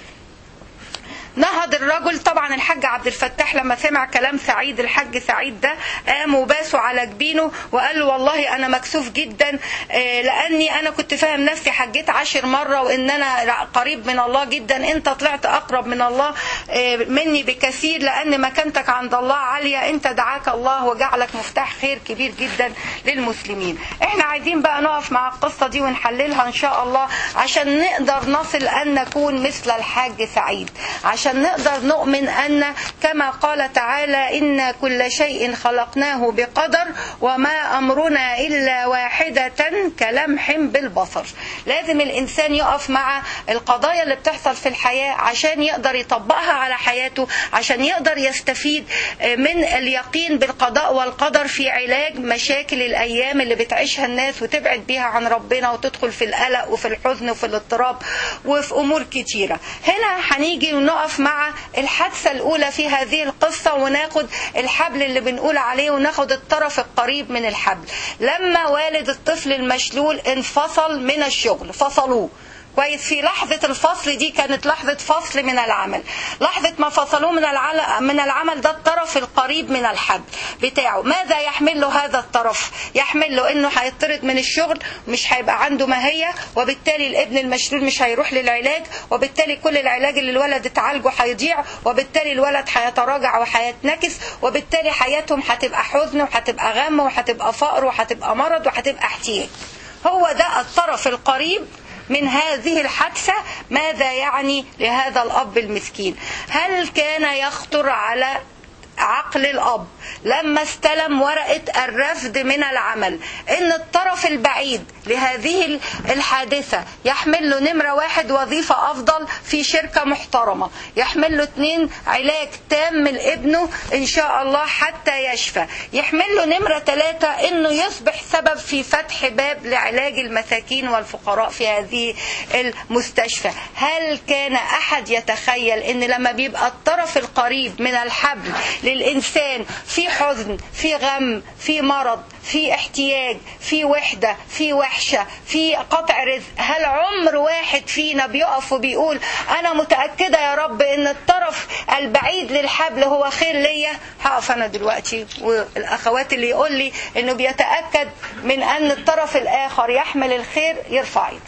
Speaker 1: نهض الرجل طبعا الحاج عبد الفتاح لما سمع كلام سعيد الحاج سعيد ده قام وباسه على جبينه وقال له والله انا مكسوف جدا لاني انا كنت فاهم نفسي حجيت عشر مره وان انا قريب من الله جدا انت طلعت اقرب من الله مني بكثير لان مكانتك عند الله عاليه انت دعاك الله وجعلك مفتاح خير كبير جدا للمسلمين احنا عايزين بقى نقف مع القصه دي ونحللها ان شاء الله عشان نقدر نصل ان نكون مثل الحاج سعيد عشان عشان نقدر نؤمن أن كما قال تعالى إن كل شيء خلقناه بقدر وما أمرنا إلا واحدة كلمح بالبصر لازم الإنسان يقف مع القضايا اللي بتحصل في الحياة عشان يقدر يطبقها على حياته عشان يقدر يستفيد من اليقين بالقضاء والقدر في علاج مشاكل الأيام اللي بتعيشها الناس وتبعد بيها عن ربنا وتدخل في القلق وفي الحزن وفي الاضطراب وفي أمور كتيرة هنا هنيجي ونقف مع الحادثة الأولى في هذه القصة وناخد الحبل اللي بنقول عليه وناخد الطرف القريب من الحبل لما والد الطفل المشلول انفصل من الشغل فصلوه كويس في لحظة الفصل دي كانت لحظة فصل من العمل لحظة ما فصلوه من العمل, من العمل ده الطرف القريب من الحبل بتاعه ماذا يحمل له هذا الطرف يحمل له انه هيطرد من الشغل مش هيبقى عنده ماهية وبالتالي الابن المشلول مش هيروح للعلاج وبالتالي كل العلاج اللي الولد اتعالجه هيضيع وبالتالي الولد هيتراجع وهيتنكس وبالتالي حياتهم هتبقى حزن وهتبقى غم وهتبقى فقر وهتبقى مرض وهتبقى احتياج هو ده الطرف القريب من هذه الحادثة ماذا يعني لهذا الأب المسكين هل كان يخطر على عقل الأب لما استلم ورقة الرفض من العمل ان الطرف البعيد لهذه الحادثة يحمل له نمرة واحد وظيفة أفضل في شركة محترمة يحمل له اتنين علاج تام لابنه إن شاء الله حتى يشفى يحمل له نمرة ثلاثة انه يصبح سبب في فتح باب لعلاج المساكين والفقراء في هذه المستشفى هل كان أحد يتخيل ان لما بيبقى الطرف القريب من الحبل للإنسان في حزن في غم في مرض في احتياج في وحدة في وحشة في قطع رزق هل عمر واحد فينا بيقف وبيقول أنا متأكدة يا رب إن الطرف البعيد للحبل هو خير ليا هقف أنا دلوقتي والأخوات اللي يقول لي إنه بيتأكد من أن الطرف الآخر يحمل الخير يرفع ايده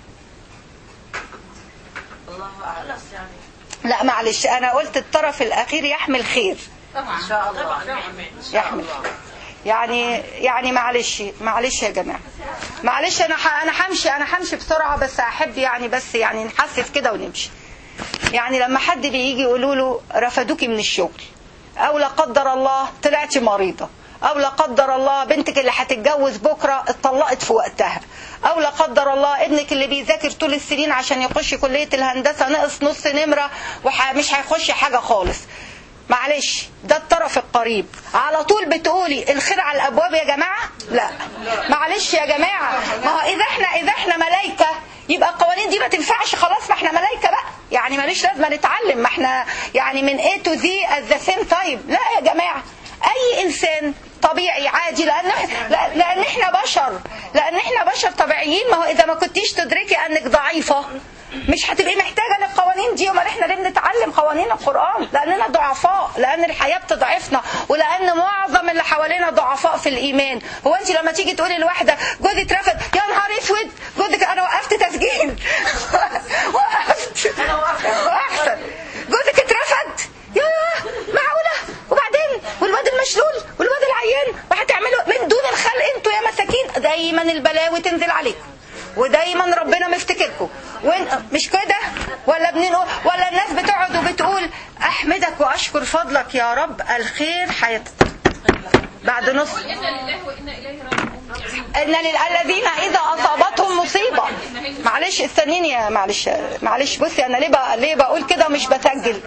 Speaker 2: الله أعلم يعني
Speaker 1: لا معلش أنا قلت الطرف الأخير يحمل خير
Speaker 2: طبعا ان شاء الله
Speaker 1: يحمل يعني يعني معلش معلش يا جماعه معلش انا ح- انا همشي انا همشي بسرعه بس احب يعني بس يعني نحسس كده ونمشي يعني لما حد بيجي يقولوا له رفدوكي من الشغل او لا قدر الله طلعتي مريضه او لا قدر الله بنتك اللي هتتجوز بكره اتطلقت في وقتها او لا قدر الله ابنك اللي بيذاكر طول السنين عشان يخش كليه الهندسه نقص نص نمره ومش هيخش حاجه خالص معلش ده الطرف القريب على طول بتقولي الخير على الابواب يا جماعه لا معلش يا جماعه ما هو اذا احنا اذا احنا ملائكه يبقى القوانين دي ما تنفعش خلاص ما احنا ملائكه بقى يعني ماليش لازمه نتعلم ما احنا يعني من A to Z at the same time لا يا جماعه اي انسان طبيعي عادي لان لا- لان احنا بشر لان احنا بشر طبيعيين ما هو اذا ما كنتيش تدركي انك ضعيفه مش هتبقي محتاجه للقوانين دي امال احنا ليه بنتعلم قوانين القران لاننا ضعفاء لان الحياه بتضعفنا ولان معظم اللي حوالينا ضعفاء في الايمان هو انت لما تيجي تقولي لواحده جوزي اترفض يا نهار اسود جوزك انا وقفت تسجيل وقفت واحسن جوزك اترفض يا معقوله وبعدين والواد المشلول والواد العيان وهتعملوا من دون الخلق انتوا يا مساكين دايما البلاوي تنزل عليكم ودايما ربنا مفتكركم وين مش كده ولا بنقول ولا الناس بتقعد وبتقول احمدك واشكر فضلك يا رب الخير حياتك بعد نص
Speaker 3: إنا لله وإنا إليه راجعون
Speaker 1: ان للذين اذا اصابتهم مصيبه معلش استنيني يا معلش معلش بصي انا ليه بقى ليه بقول كده ومش بسجل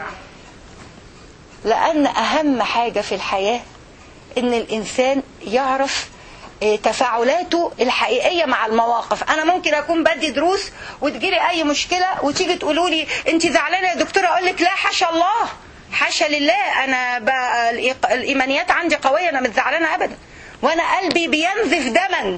Speaker 1: لان اهم حاجه في الحياه ان الانسان يعرف إيه، تفاعلاته الحقيقيه مع المواقف انا ممكن اكون بدي دروس وتجيلي اي مشكله وتيجي تقولوا لي انت زعلانه يا دكتوره اقول لك لا حاشا الله حاشا لله انا بقى الإيق- الايمانيات عندي قويه انا مش زعلانه ابدا وانا قلبي بينزف دما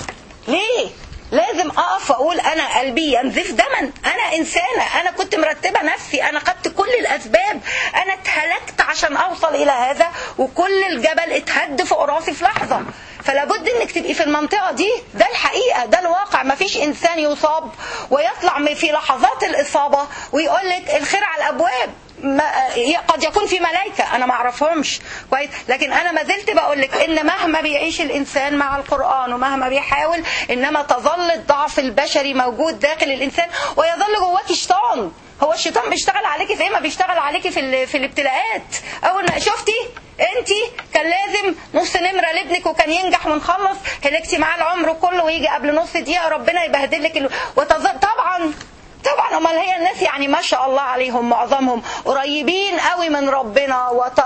Speaker 1: ليه لازم اقف واقول انا قلبي ينزف دما انا انسانه انا كنت مرتبه نفسي انا خدت كل الاسباب انا اتهلكت عشان اوصل الى هذا وكل الجبل اتهد فوق راسي في لحظه فلا بد انك تبقي في المنطقه دي ده الحقيقه ده الواقع ما فيش انسان يصاب ويطلع من- في لحظات الاصابه ويقول لك الخير على الابواب ما قد يكون في ملائكة أنا ما أعرفهمش كويس لكن أنا ما زلت بقول لك إن مهما بيعيش الإنسان مع القرآن ومهما بيحاول إنما تظل الضعف البشري موجود داخل الإنسان ويظل جواك شيطان هو الشيطان بيشتغل عليكي في ايه ما بيشتغل عليكي في ال- في الابتلاءات اول ما شفتي انت كان لازم نص نمره لابنك وكان ينجح ونخلص هلكتي معاه العمر كله ويجي قبل نص دقيقه ربنا يبهدل لك ال... وتظل طبعا طبعا امال هي الناس يعني ما شاء الله عليهم معظمهم قريبين قوي من ربنا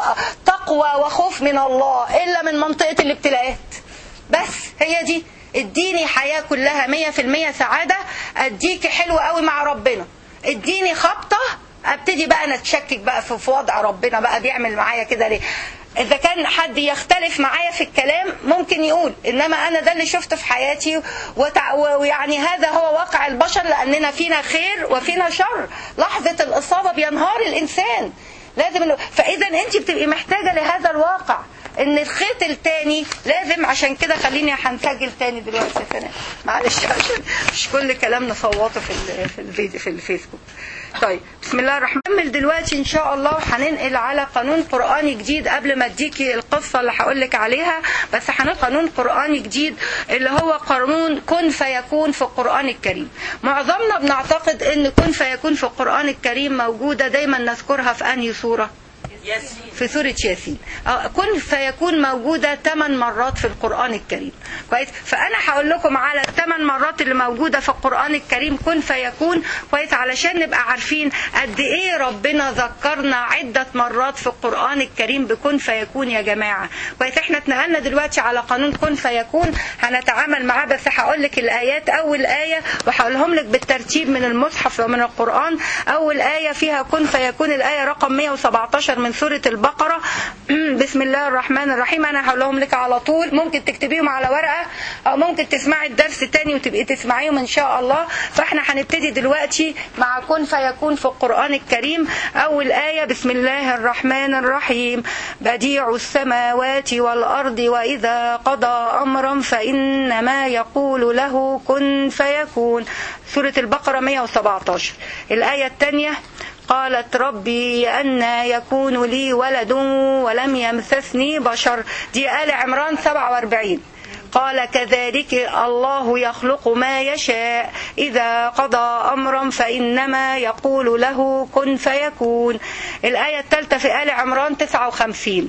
Speaker 1: وتقوى وخوف من الله الا من منطقه الابتلاءات بس هي دي اديني حياه كلها مية في المية سعاده اديكي حلو قوي مع ربنا اديني خبطه ابتدي بقى نتشكك بقى في في وضع ربنا بقى بيعمل معايا كده ليه اذا كان حد يختلف معايا في الكلام ممكن يقول انما انا ده اللي شفته في حياتي وتع... ويعني هذا هو واقع البشر لاننا فينا خير وفينا شر لحظه الاصابه بينهار الانسان لازم ال- فاذا انت بتبقي محتاجه لهذا الواقع ان الخيط التاني لازم عشان كده خليني هنسجل تاني دلوقتي يا سناء معلش عشان مش كل كلام نصوته في ال- في الفيديو في الفيسبوك طيب بسم الله الرحمن نكمل دلوقتي ان شاء الله وهننقل على قانون قراني جديد قبل ما اديكي القصه اللي هقول لك عليها بس هنقول قانون قراني جديد اللي هو قانون كن فيكون في القران الكريم معظمنا بنعتقد ان كن فيكون في القران الكريم موجوده دايما نذكرها في انهي سوره
Speaker 2: ياسين
Speaker 1: في سورة ياسين آه، كن فيكون موجودة ثمان مرات في القرآن الكريم كويس فأنا هقول لكم على الثمان مرات اللي موجودة في القرآن الكريم كن فيكون كويس علشان نبقى عارفين قد إيه ربنا ذكرنا عدة مرات في القرآن الكريم بكن فيكون يا جماعة كويس احنا اتنقلنا دلوقتي على قانون كن فيكون هنتعامل معاه بس هقول لك الآيات أول آية وهقولهم لك بالترتيب من المصحف ومن القرآن أول آية فيها كن فيكون الآية رقم 117 من سورة البقرة بسم الله الرحمن الرحيم أنا هقولهم لك على طول ممكن تكتبيهم على ورقة أو ممكن تسمعي الدرس تاني وتبقي تسمعيهم إن شاء الله فإحنا هنبتدي دلوقتي مع كن فيكون في القرآن الكريم أول آية بسم الله الرحمن الرحيم بديع السماوات والأرض وإذا قضى أمرا فإنما يقول له كن فيكون سورة البقرة 117 الآية الثانية قالت ربي أن يكون لي ولد ولم يمسسني بشر دي آل عمران 47 قال كذلك الله يخلق ما يشاء إذا قضى أمرا فإنما يقول له كن فيكون الآية الثالثة في آل عمران 59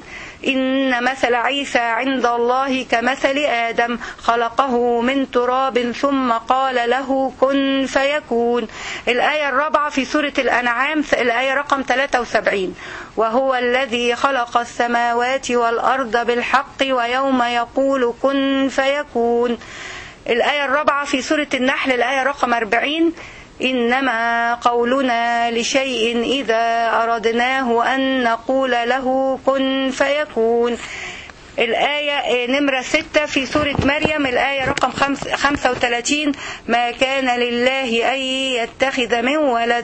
Speaker 1: إن مثل عيسى عند الله كمثل آدم خلقه من تراب ثم قال له كن فيكون الآية الرابعة في سورة الأنعام الآية رقم 73 وهو الذي خلق السماوات والأرض بالحق ويوم يقول كن فيكون الآية الرابعة في سورة النحل الآية رقم 40 إنما قولنا لشيء إذا أردناه أن نقول له كن فيكون الآية نمرة ستة في سورة مريم الآية رقم خمس خمسة وثلاثين ما كان لله أن يتخذ من ولد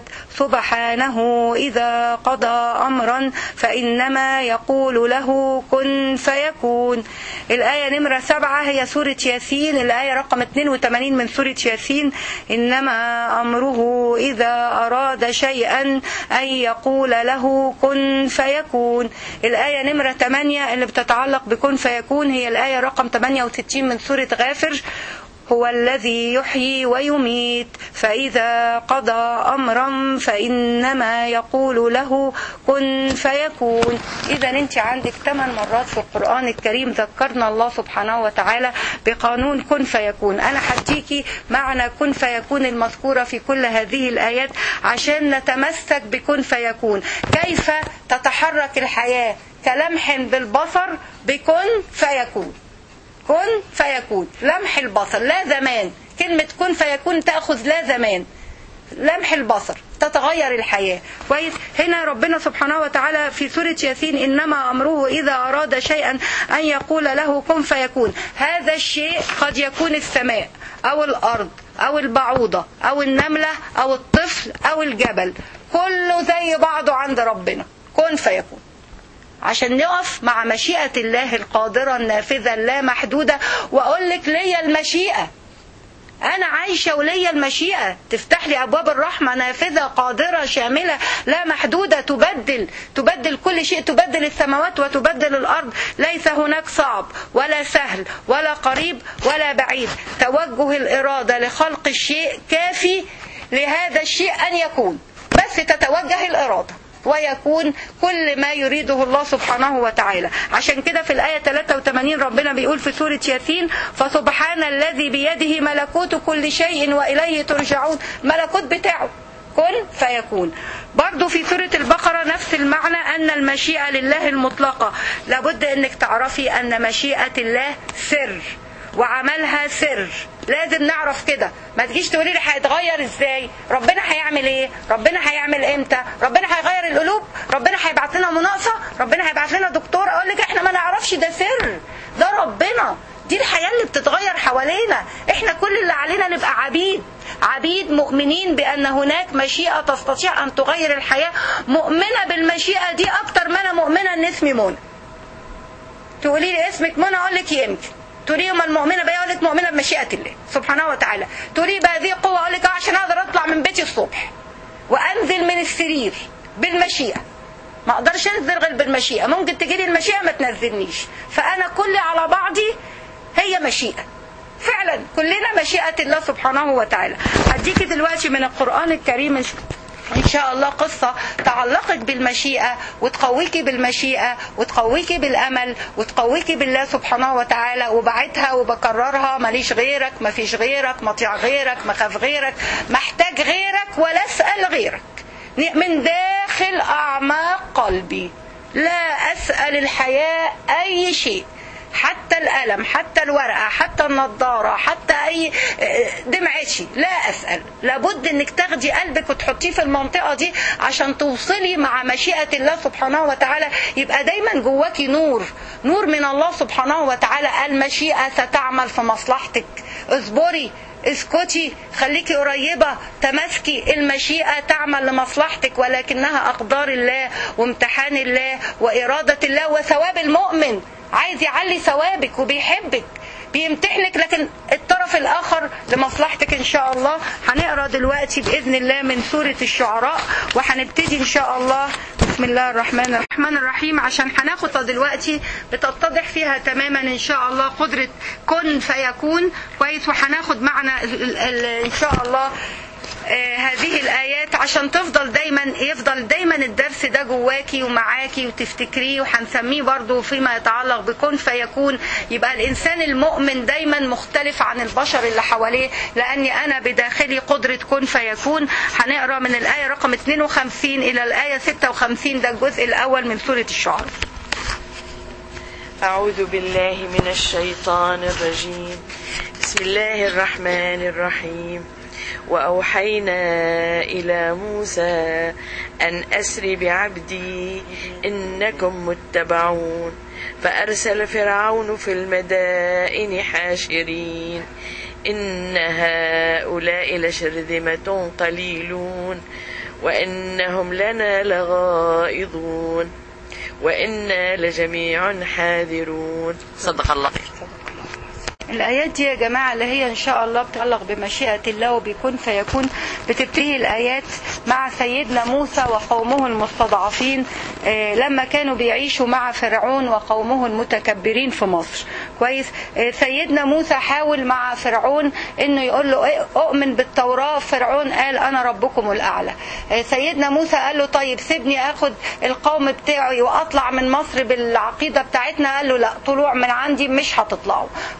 Speaker 1: سبحانه إذا قضى أمرا فإنما يقول له كن فيكون الآية نمرة سبعة هي سورة ياسين الآية رقم 82 من سورة ياسين إنما أمره إذا أراد شيئا أن يقول له كن فيكون الآية نمرة 8 اللي بتتعلق بكن فيكون هي الآية رقم 68 من سورة غافر هو الذي يحيي ويميت فإذا قضى أمرا فإنما يقول له كن فيكون إذا أنت عندك ثمان مرات في القرآن الكريم ذكرنا الله سبحانه وتعالى بقانون كن فيكون أنا حديكي معنى كن فيكون المذكورة في كل هذه الآيات عشان نتمسك بكن فيكون كيف تتحرك الحياة كلمح بالبصر بكن فيكون كن فيكون لمح البصر لا زمان كلمة كن فيكون تأخذ لا زمان لمح البصر تتغير الحياة كويس هنا ربنا سبحانه وتعالى في سورة ياسين إنما أمره إذا أراد شيئا أن يقول له كن فيكون هذا الشيء قد يكون السماء أو الأرض أو البعوضة أو النملة أو الطفل أو الجبل كله زي بعضه عند ربنا كن فيكون عشان نقف مع مشيئة الله القادرة النافذة اللامحدودة وأقول لك ليا المشيئة أنا عايشة وليا المشيئة تفتح لي أبواب الرحمة نافذة قادرة شاملة لا محدودة تبدل تبدل كل شيء تبدل السماوات وتبدل الأرض ليس هناك صعب ولا سهل ولا قريب ولا بعيد توجه الإرادة لخلق الشيء كافي لهذا الشيء أن يكون بس تتوجه الإرادة ويكون كل ما يريده الله سبحانه وتعالى عشان كده في الآية 83 ربنا بيقول في سورة ياسين فسبحان الذي بيده ملكوت كل شيء وإليه ترجعون ملكوت بتاعه كن فيكون برضو في سورة البقرة نفس المعنى أن المشيئة لله المطلقة لابد أنك تعرفي أن مشيئة الله سر وعملها سر لازم نعرف كده ما تجيش تقولي لي هيتغير ازاي ربنا هيعمل ايه ربنا هيعمل امتى ربنا هيغير القلوب ربنا هيبعت لنا مناقصه ربنا هيبعت لنا دكتور اقول لك احنا ما نعرفش ده سر ده ربنا دي الحياه اللي بتتغير حوالينا احنا كل اللي علينا نبقى عبيد عبيد مؤمنين بان هناك مشيئه تستطيع ان تغير الحياه مؤمنه بالمشيئه دي اكتر ما انا مؤمنه ان اسمي منى تقولي لي اسمك منى اقول لك يمكن تقولي ما المؤمنه بقى اقول لك مؤمنه بمشيئه الله سبحانه وتعالى تقولي بقى ذي قوه اقول لك عشان اقدر اطلع من بيتي الصبح وانزل من السرير بالمشيئه ما اقدرش انزل غير بالمشيئه ممكن تجي لي المشيئه ما تنزلنيش فانا كلي على بعضي هي مشيئه فعلا كلنا مشيئه الله سبحانه وتعالى هديكي دلوقتي من القران الكريم ان شاء الله قصة تعلقك بالمشيئة وتقويكي بالمشيئة وتقويكي بالامل وتقويكي بالله سبحانه وتعالى وبعتها وبكررها ماليش غيرك ما فيش غيرك مطيع غيرك مخاف غيرك محتاج غيرك ولا اسأل غيرك من داخل اعماق قلبي لا اسأل الحياة اي شيء حتى القلم حتى الورقة حتى النضارة حتى أي دمعتي لا أسأل لابد أنك تاخدي قلبك وتحطيه في المنطقة دي عشان توصلي مع مشيئة الله سبحانه وتعالى يبقى دايما جواكي نور نور من الله سبحانه وتعالى المشيئة ستعمل في مصلحتك اصبري اسكتي خليكي قريبة تمسكي المشيئة تعمل لمصلحتك ولكنها أقدار الله وامتحان الله وإرادة الله وثواب المؤمن عايز يعلي ثوابك وبيحبك بيمتحنك لكن الطرف الاخر لمصلحتك ان شاء الله هنقرا دلوقتي باذن الله من سوره الشعراء وهنبتدي ان شاء الله بسم الله الرحمن الرحمن الرحيم عشان هناخد دلوقتي بتتضح فيها تماما ان شاء الله قدره كن فيكون كويس وهناخد معنا ان شاء الله آه هذه الآيات عشان تفضل دايما يفضل دايما الدرس ده جواكي ومعاكي وتفتكريه وهنسميه برضو فيما يتعلق بكون فيكون يبقى الإنسان المؤمن دايما مختلف عن البشر اللي حواليه لأني أنا بداخلي قدرة كن فيكون هنقرا من الآية رقم 52 إلى الآية 56 ده الجزء الأول من سورة الشعراء
Speaker 2: أعوذ بالله من الشيطان الرجيم بسم الله الرحمن الرحيم وأوحينا إلى موسى أن أسر بعبدي إنكم متبعون فأرسل فرعون في المدائن حاشرين إن هؤلاء لشرذمة قليلون وإنهم لنا لغائظون وإنا لجميع حاذرون صدق الله
Speaker 1: الآيات دي يا جماعة اللي هي إن شاء الله بتعلق بمشيئة الله وبيكون فيكون بتبتدي الآيات مع سيدنا موسى وقومه المستضعفين لما كانوا بيعيشوا مع فرعون وقومه المتكبرين في مصر كويس سيدنا موسى حاول مع فرعون انه يقول له اؤمن بالتوراة فرعون قال انا ربكم الاعلى سيدنا موسى قال له طيب سيبني اخد القوم بتاعي واطلع من مصر بالعقيدة بتاعتنا قال له لا طلوع من عندي مش هتطلعوا كويس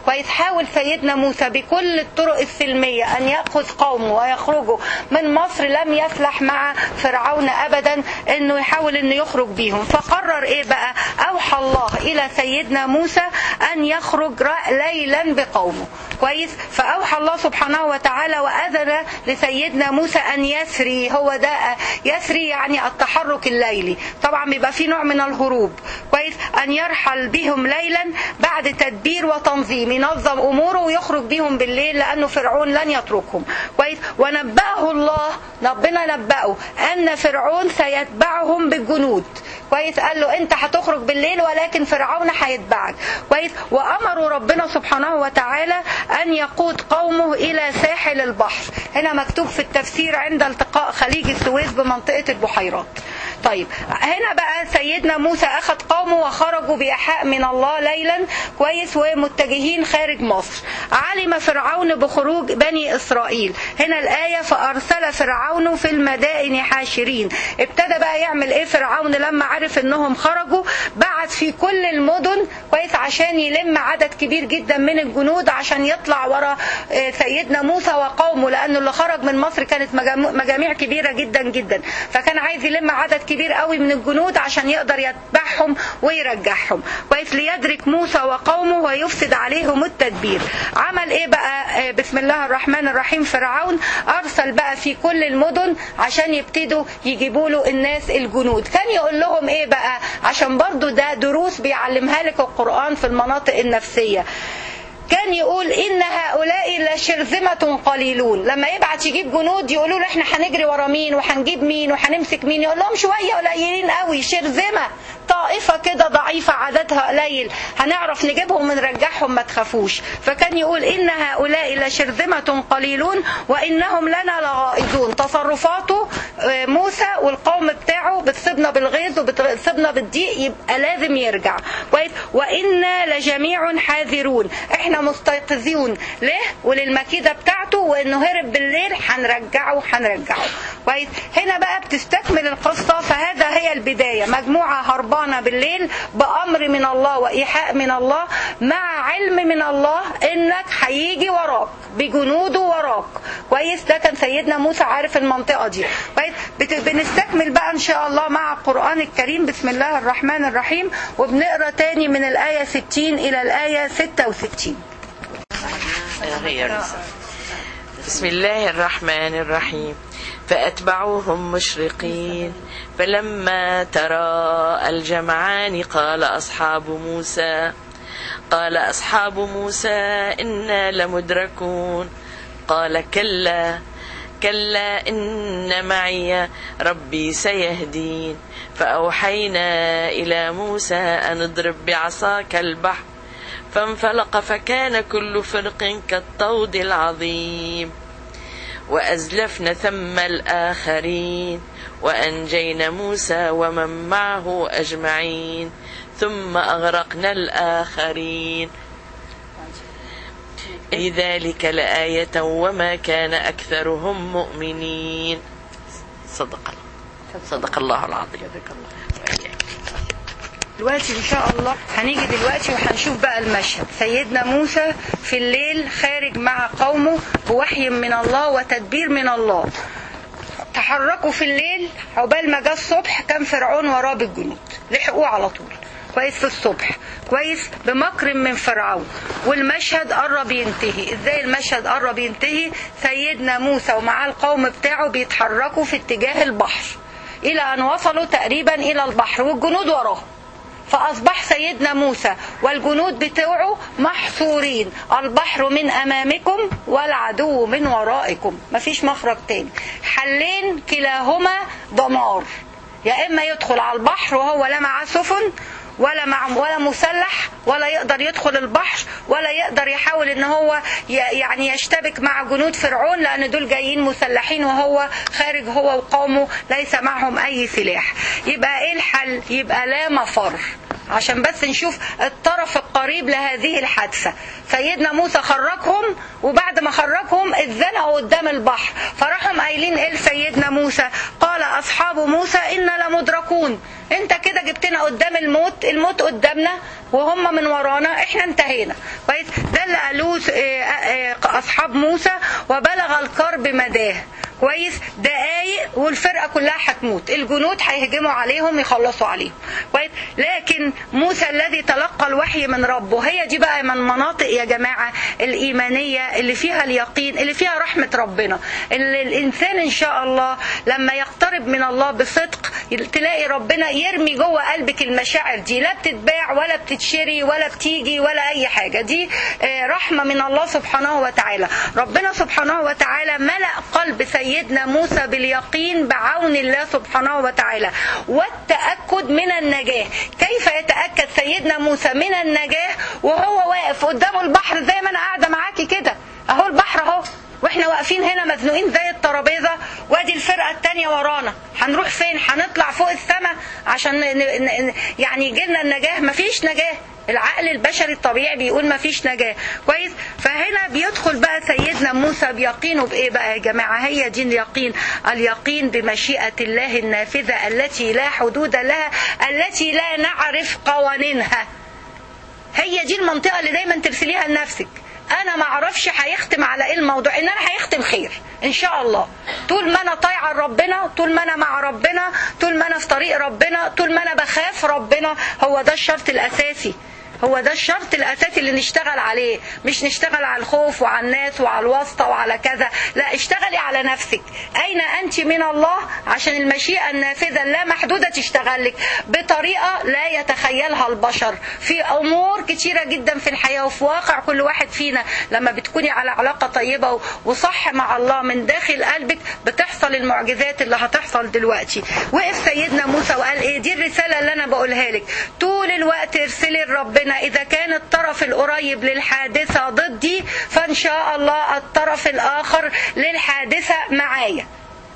Speaker 1: حاول سيدنا موسى بكل الطرق السلمية أن يأخذ قومه ويخرجوا من مصر لم يفلح مع فرعون أبدا أنه يحاول أنه يخرج بيهم فقرر إيه بقى أوحى الله إلى سيدنا موسى أن يخرج رأ- ليلا بقومه كويس فأوحى الله سبحانه وتعالى وأذن لسيدنا موسى أن يسري هو ده يسري يعني التحرك الليلي طبعا بيبقى في نوع من الهروب كويس أن يرحل بهم ليلا بعد تدبير وتنظيم ينظم أموره ويخرج بهم بالليل لأنه فرعون لن يتركهم كويس ونبأه الله ربنا نبأه أن فرعون سيتبعهم بالجنود كويس قال له انت هتخرج بالليل ولكن فرعون هيتبعك كويس وامروا ربنا سبحانه وتعالى ان يقود قومه الى ساحل البحر هنا مكتوب في التفسير عند التقاء خليج السويس بمنطقه البحيرات طيب هنا بقى سيدنا موسى اخذ قومه وخرجوا بايحاء من الله ليلا كويس ومتجهين خارج مصر علم فرعون بخروج بني اسرائيل هنا الايه فارسل فرعون في المدائن حاشرين ابتدى بقى يعمل ايه فرعون لما عرف انهم خرجوا بعت في كل المدن كويس عشان يلم عدد كبير جدا من الجنود عشان يطلع ورا آه، سيدنا موسى وقومه لانه اللي خرج من مصر كانت مجامو- مجاميع كبيره جدا جدا فكان عايز يلم عدد كبير قوي من الجنود عشان يقدر يتبعهم ويرجعهم كويس ليدرك موسى وقومه ويفسد عليهم التدبير عمل ايه بقى آه، بسم الله الرحمن الرحيم فرعون ارسل بقى في كل المدن عشان يبتدوا يجيبوا له الناس الجنود كان يقول لهم ايه بقى عشان برضو ده دروس بيعلمها لك القرآن في المناطق النفسية كان يقول ان هؤلاء لشرذمة قليلون لما يبعت يجيب جنود يقولوا له احنا هنجري ورا مين وهنجيب مين وهنمسك مين يقول لهم شوية قليلين قوي شرذمة طائفة كده ضعيفة عددها قليل هنعرف نجيبهم ونرجعهم ما تخافوش فكان يقول ان هؤلاء لشرذمة قليلون وانهم لنا لغائظون تصرفاته آه، موسى والقوم بتاعه بتصيبنا بالغيظ وبتصيبنا بالضيق يبقى لازم يرجع كويس وانا لجميع حاذرون احنا مستيقظون له وللمكيده بتاعته وانه هرب بالليل هنرجعه هنرجعه كويس هنا بقى بتستكمل القصه فهذا هي البدايه مجموعه هربانه بالليل بامر من الله وايحاء من الله مع علم من الله انك هيجي وراك بجنوده وراك كويس ده كان سيدنا موسى عارف المنطقه دي كويس بت- بنستكمل بقى ان شاء الله مع القران الكريم بسم الله الرحمن الرحيم وبنقرا تاني من الايه 60 الى الايه 66
Speaker 2: غير بسم الله الرحمن الرحيم فأتبعوهم مشرقين فلما تراءى الجمعان قال أصحاب موسى قال أصحاب موسى إنا لمدركون قال كلا كلا إن معي ربي سيهدين فأوحينا إلى موسى أن اضرب بعصاك البحر فانفلق فكان كل فرق كالطود العظيم وأزلفن ثم الآخرين وأنجينا موسى ومن معه أجمعين ثم أغرقنا الآخرين في ذلك لآية وما كان أكثرهم مؤمنين صدق الله صدق الله العظيم
Speaker 1: دلوقتي ان شاء الله هنيجي دلوقتي وهنشوف بقى المشهد سيدنا موسى في الليل خارج مع قومه بوحي من الله وتدبير من الله تحركوا في الليل عقبال ما جه الصبح كان فرعون وراه بالجنود لحقوه على طول كويس في الصبح كويس بمكر من فرعون والمشهد قرب ينتهي ازاي المشهد قرب ينتهي سيدنا موسى ومعاه القوم بتاعه بيتحركوا في اتجاه البحر الى ان وصلوا تقريبا الى البحر والجنود وراهم فأصبح سيدنا موسى والجنود بتوعه محصورين البحر من أمامكم والعدو من ورائكم مفيش مخرج تاني حلين كلاهما دمار يا إما يدخل على البحر وهو لا معاه سفن ولا مع ولا مسلح ولا يقدر يدخل البحر ولا يقدر يحاول ان هو ي- يعني يشتبك مع جنود فرعون لان دول جايين مسلحين وهو خارج هو وقومه ليس معهم اي سلاح يبقى ايه الحل يبقى لا مفر عشان بس نشوف الطرف القريب لهذه الحادثة سيدنا موسى خرجهم وبعد ما خرجهم اتزنقوا قدام البحر فراحوا قايلين ايه لسيدنا موسى قال اصحاب موسى انا لمدركون انت كده جبتنا قدام الموت الموت قدامنا وهم من ورانا احنا انتهينا كويس ده ده اللي قالوه آه، آه، اصحاب موسى وبلغ الكرب مداه كويس دقايق والفرقه كلها هتموت الجنود هيهجموا عليهم يخلصوا عليهم كويس لكن موسى الذي تلقى الوحي من ربه هي دي بقى من مناطق يا جماعه الايمانيه اللي فيها اليقين اللي فيها رحمه ربنا اللي الانسان ان شاء الله لما يقترب من الله بصدق تلاقي ربنا يرمي جوه قلبك المشاعر دي لا بتتباع ولا بتتشري ولا بتيجي ولا اي حاجه دي آه، رحمه من الله سبحانه وتعالى ربنا سبحانه وتعالى ملأ قلب سيدنا موسى باليقين بعون الله سبحانه وتعالى والتأكد من النجاة كيف يتأكد سيدنا موسى من النجاة وهو واقف قدامه البحر زي ما انا قاعده معاكي كده اهو البحر اهو واحنا واقفين هنا مزنوقين زي الترابيزه وادي الفرقه التانية ورانا هنروح فين هنطلع فوق السماء عشان ن- ن- ن- يعني يجي لنا النجاه مفيش نجاه العقل البشري الطبيعي بيقول مفيش نجاه كويس فهنا بيدخل بقى سيدنا موسى بيقينه بايه بقى يا جماعه هي دي اليقين اليقين بمشيئه الله النافذه التي لا حدود لها التي لا نعرف قوانينها هي دي المنطقه اللي دايما ترسليها لنفسك انا ما اعرفش هيختم على ايه الموضوع انما هيختم خير ان شاء الله طول ما انا طايعه ربنا طول ما انا مع ربنا طول ما انا في طريق ربنا طول ما انا بخاف ربنا هو ده الشرط الاساسي هو ده الشرط الاساسي اللي نشتغل عليه مش نشتغل على الخوف وعلى الناس وعلى الواسطه وعلى كذا لا اشتغلي على نفسك اين انت من الله عشان المشيئه النافذه اللامحدوده تشتغل لك بطريقه لا يتخيلها البشر في امور كتيره جدا في الحياه وفي واقع كل واحد فينا لما بتكوني على علاقه طيبه وصح مع الله من داخل قلبك بتحصل المعجزات اللي هتحصل دلوقتي وقف سيدنا موسى وقال ايه دي الرساله اللي انا بقولها لك طول الوقت ارسلي لربنا اذا كان الطرف القريب للحادثه ضدي فان شاء الله الطرف الاخر للحادثه معايا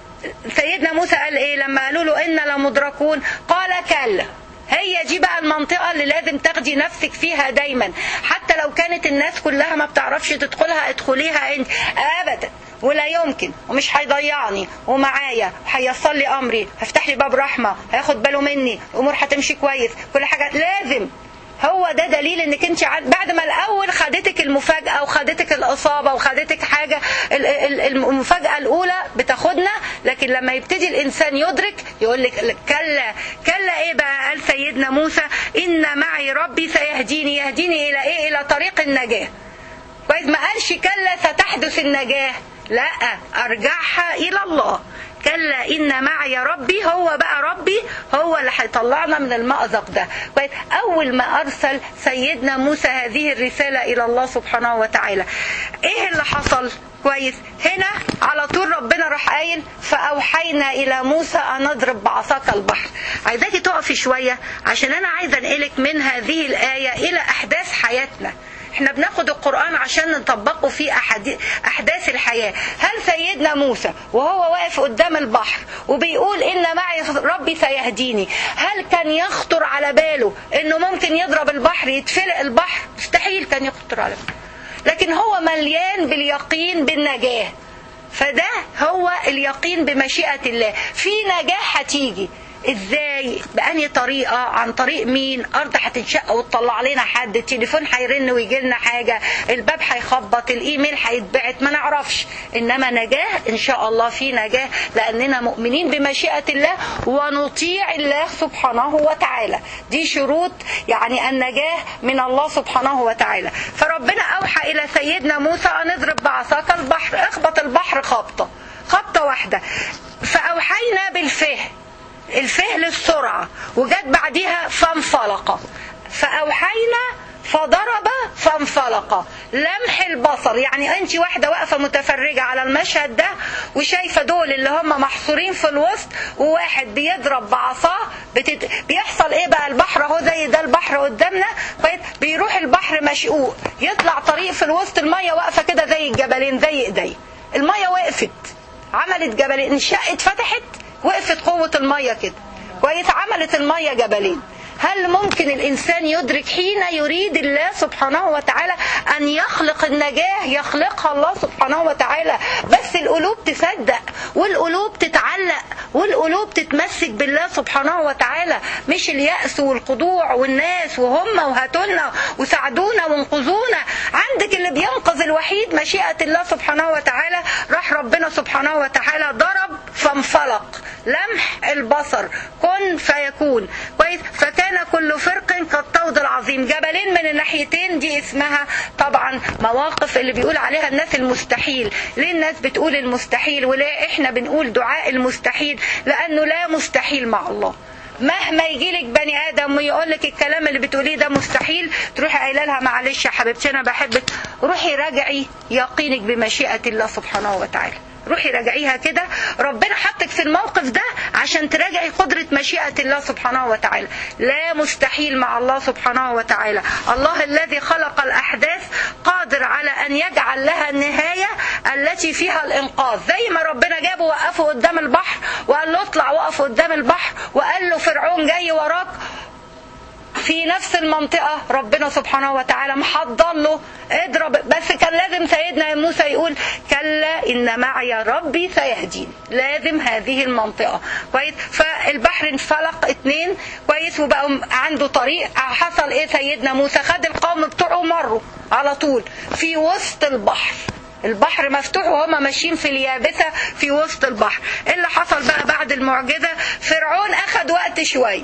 Speaker 1: سيدنا موسى قال ايه لما قالوا له انا لمدركون قال كلا هي دي بقى المنطقة اللي لازم تاخدي نفسك فيها دايما حتى لو كانت الناس كلها ما بتعرفش تدخلها ادخليها انت ابدا ولا يمكن ومش هيضيعني ومعايا هيصل لي امري هيفتح لي باب رحمه هياخد باله مني الامور هتمشي كويس كل حاجه لازم هو ده دليل انك انت عن- بعد ما الاول خدتك المفاجاه وخدتك الاصابه وخدتك حاجه ال- ال- المفاجاه الاولى بتاخدنا لكن لما يبتدي الانسان يدرك يقول لك كلا كلا ايه بقى قال سيدنا موسى ان معي ربي سيهديني يهديني الى ايه الى طريق النجاه كويس ما قالش كلا ستحدث النجاة لا ارجعها الى الله كلا ان معي ربي هو بقى ربي هو اللي هيطلعنا من المأزق ده كويس اول ما ارسل سيدنا موسى هذه الرسالة الى الله سبحانه وتعالى ايه اللي حصل كويس هنا على طول ربنا راح قايل فاوحينا الى موسى ان اضرب بعصاك البحر عايزاكي تقفي شويه عشان انا عايزه انقلك من هذه الايه الى احداث حياتنا احنا بناخد القرآن عشان نطبقه في أحد- أحداث الحياة هل سيدنا موسى وهو واقف قدام البحر وبيقول إن معي ربي سيهديني هل كان يخطر على باله إنه ممكن يضرب البحر يتفلق البحر مستحيل كان يخطر على باله لكن هو مليان باليقين بالنجاة فده هو اليقين بمشيئة الله في نجاة هتيجي ازاي بأني طريقة عن طريق مين ارض هتنشق وتطلع لنا حد التليفون هيرن ويجي لنا حاجة الباب هيخبط الايميل هيتبعت ما نعرفش انما نجاة ان شاء الله في نجاة لاننا مؤمنين بمشيئة الله ونطيع الله سبحانه وتعالى دي شروط يعني النجاة من الله سبحانه وتعالى فربنا اوحى الى سيدنا موسى ان اضرب بعصاك البحر اخبط البحر خبطة خبطة واحدة فاوحينا بالفهم الفه للسرعة وجت بعديها فانفلق فأوحينا فضرب فانفلق لمح البصر يعني انت واحدة واقفة متفرجة على المشهد ده وشايفة دول اللي هم محصورين في الوسط وواحد بيضرب بعصاه بتت... بيحصل ايه بقى البحر اهو زي ده البحر قدامنا كويس بيروح البحر مشقوق يطلع طريق في الوسط المية واقفة كده زي الجبلين زي ايدي المية وقفت عملت جبلين انشقت فتحت وقفت قوة المية كده كويس عملت المية جبلين هل ممكن الإنسان يدرك حين يريد الله سبحانه وتعالى أن يخلق النجاة يخلقها الله سبحانه وتعالى بس القلوب تصدق والقلوب تتعلق والقلوب تتمسك بالله سبحانه وتعالى مش اليأس والخضوع والناس وهم وهاتولنا وساعدونا وانقذونا عندك اللي بينقذ الوحيد مشيئة الله سبحانه وتعالى راح ربنا سبحانه وتعالى ضرب فانفلق لمح البصر كن فيكون كويس فكان كل فرق كالطود العظيم جبلين من الناحيتين دي اسمها طبعا مواقف اللي بيقول عليها الناس المستحيل ليه الناس بتقول المستحيل وليه احنا بنقول دعاء المستحيل لانه لا مستحيل مع الله مهما يجي لك بني ادم ويقول لك الكلام اللي بتقوليه ده مستحيل تروحي قايله لها معلش يا حبيبتي انا بحبك روحي راجعي يقينك بمشيئه الله سبحانه وتعالى روحي راجعيها كده ربنا حطك في الموقف ده عشان تراجعي قدرة مشيئة الله سبحانه وتعالى لا مستحيل مع الله سبحانه وتعالى الله الذي خلق الأحداث قادر على أن يجعل لها النهاية التي فيها الإنقاذ زي ما ربنا جابه وقفه قدام البحر وقال له اطلع وقف قدام البحر وقال له فرعون جاي وراك في نفس المنطقة ربنا سبحانه وتعالى محضر له اضرب بس كان لازم سيدنا موسى يقول كلا إن معي ربي سيهدين لازم هذه المنطقة كويس فالبحر انفلق اتنين كويس وبقى عنده طريق حصل ايه سيدنا موسى خد القوم بتوعه مروا على طول في وسط البحر البحر مفتوح وهم ماشيين في اليابسة في وسط البحر ايه اللي حصل بقى بعد المعجزة فرعون اخد وقت شويه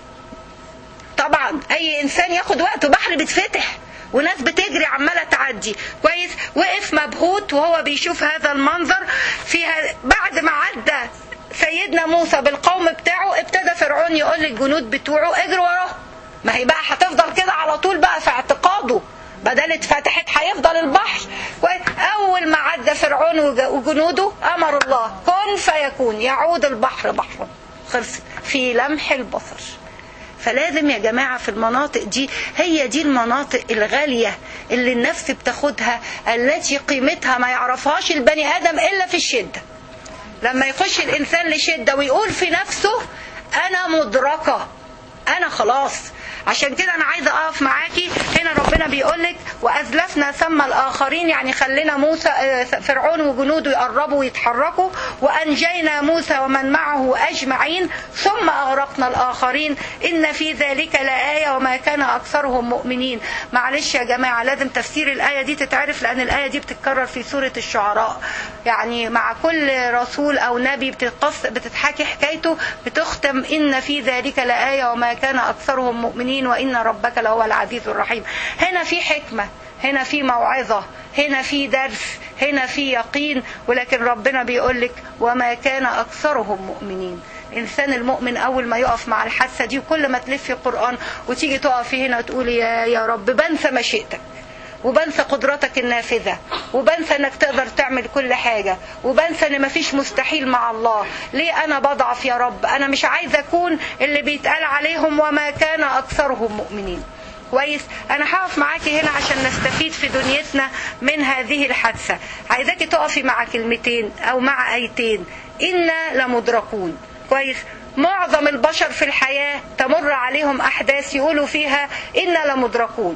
Speaker 1: طبعا اي انسان ياخد وقته بحر بيتفتح وناس بتجري عماله تعدي كويس وقف مبهوت وهو بيشوف هذا المنظر فيها بعد ما عدى سيدنا موسى بالقوم بتاعه ابتدى فرعون يقول للجنود بتوعه اجروا وراه ما هي بقى هتفضل كده على طول بقى في اعتقاده بدل اتفتحت هيفضل البحر كويس اول ما عدى فرعون وجنوده امر الله كن فيكون يعود البحر بحرا خلص في لمح البصر فلازم يا جماعة في المناطق دي هي دي المناطق الغالية اللي النفس بتاخدها التي قيمتها ما يعرفهاش البني آدم إلا في الشدة لما يخش الإنسان لشدة ويقول في نفسه أنا مدركة أنا خلاص عشان كده انا عايزه اقف معاكي هنا ربنا بيقول لك وازلفنا ثم الاخرين يعني خلينا موسى فرعون وجنوده يقربوا ويتحركوا وانجينا موسى ومن معه اجمعين ثم اغرقنا الاخرين ان في ذلك لايه وما كان اكثرهم مؤمنين معلش يا جماعه لازم تفسير الايه دي تتعرف لان الايه دي بتتكرر في سوره الشعراء يعني مع كل رسول او نبي بتقص بتتحكي حكايته بتختم ان في ذلك لايه وما كان اكثرهم مؤمنين وإن ربك لهو العزيز الرحيم هنا في حكمة هنا في موعظة هنا في درس هنا في يقين ولكن ربنا بيقول لك وما كان أكثرهم مؤمنين الإنسان المؤمن أول ما يقف مع الحادثة دي وكل ما تلفي القرآن وتيجي تقفي هنا تقولي يا, يا رب بنسى مشيئتك وبنسى قدرتك النافذة وبنسى انك تقدر تعمل كل حاجة وبنسى ان مفيش مستحيل مع الله ليه انا بضعف يا رب انا مش عايزة اكون اللي بيتقال عليهم وما كان اكثرهم مؤمنين كويس انا هقف معاكي هنا عشان نستفيد في دنيتنا من هذه الحادثة عايزاكي تقفي مع كلمتين او مع ايتين انا لمدركون كويس معظم البشر في الحياة تمر عليهم احداث يقولوا فيها انا لمدركون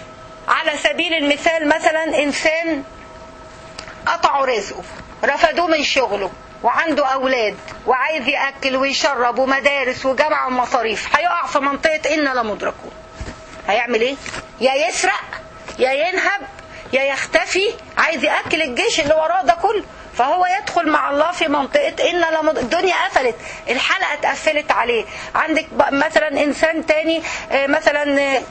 Speaker 1: على سبيل المثال مثلا انسان قطعوا رزقه رفضوه من شغله وعنده اولاد وعايز ياكل ويشرب ومدارس وجامعه ومصاريف هيقع في منطقه انا لمدركون هيعمل ايه يا يسرق يا ينهب يا يختفي عايز ياكل الجيش اللي وراه ده كله فهو يدخل مع الله في منطقة إن لمد... الدنيا قفلت الحلقة اتقفلت عليه عندك مثلا إنسان تاني مثلا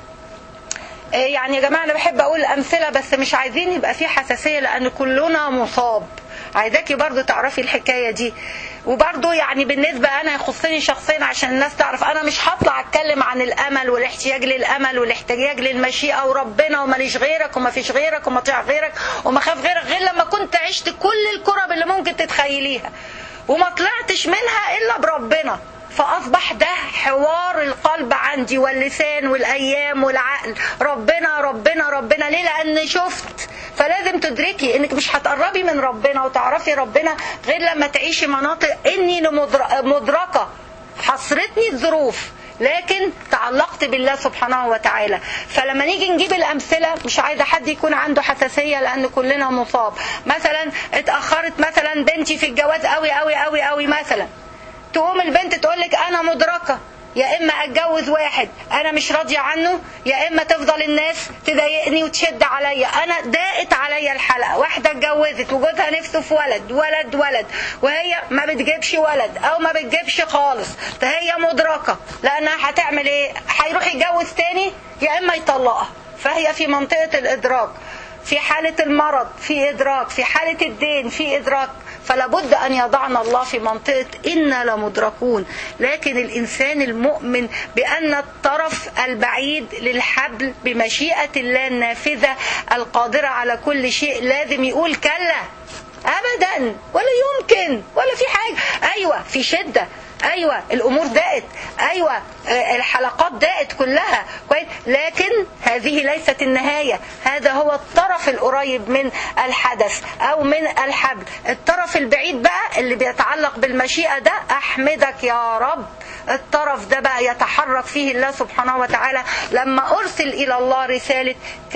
Speaker 1: يعني يا جماعة أنا بحب أقول أمثلة بس مش عايزين يبقى في حساسية لأن كلنا مصاب عايزاكي برضو تعرفي الحكاية دي وبرضو يعني بالنسبة أنا يخصني شخصيا عشان الناس تعرف أنا مش هطلع أتكلم عن الأمل والاحتياج للأمل والاحتياج للمشيئة وربنا وماليش غيرك وما فيش غيرك وما طيع غيرك وما خاف غيرك غير لما كنت عشت كل الكرب اللي ممكن تتخيليها وما طلعتش منها إلا بربنا فأصبح ده حوار القلب عندي واللسان والأيام والعقل ربنا ربنا ربنا ليه لأن شفت فلازم تدركي انك مش هتقربي من ربنا وتعرفي ربنا غير لما تعيشي مناطق اني مدركة حصرتني الظروف لكن تعلقت بالله سبحانه وتعالى فلما نيجي نجيب الامثله مش عايزه حد يكون عنده حساسيه لان كلنا مصاب مثلا اتاخرت مثلا بنتي في الجواز قوي قوي قوي قوي مثلا تقوم البنت تقول لك انا مدركه يا اما اتجوز واحد انا مش راضيه عنه يا اما تفضل الناس تضايقني وتشد عليا انا ضاقت عليا الحلقه واحده اتجوزت وجوزها نفسه في ولد ولد ولد وهي ما بتجيبش ولد او ما بتجيبش خالص فهي مدركه لانها هتعمل ايه هيروح يتجوز تاني يا اما يطلقها فهي في منطقه الادراك في حالة المرض في إدراك في حالة الدين في إدراك فلا بد أن يضعنا الله في منطقة إنا لمدركون لكن الإنسان المؤمن بأن الطرف البعيد للحبل بمشيئة الله النافذة القادرة على كل شيء لازم يقول كلا أبدا ولا يمكن ولا في حاجة أيوة في شدة ايوه الامور ضاقت ايوه آه، الحلقات ضاقت كلها كويس لكن هذه ليست النهايه هذا هو الطرف القريب من الحدث او من الحبل الطرف البعيد بقى اللي بيتعلق بالمشيئه ده احمدك يا رب الطرف ده بقى يتحرك فيه الله سبحانه وتعالى لما ارسل الى الله رساله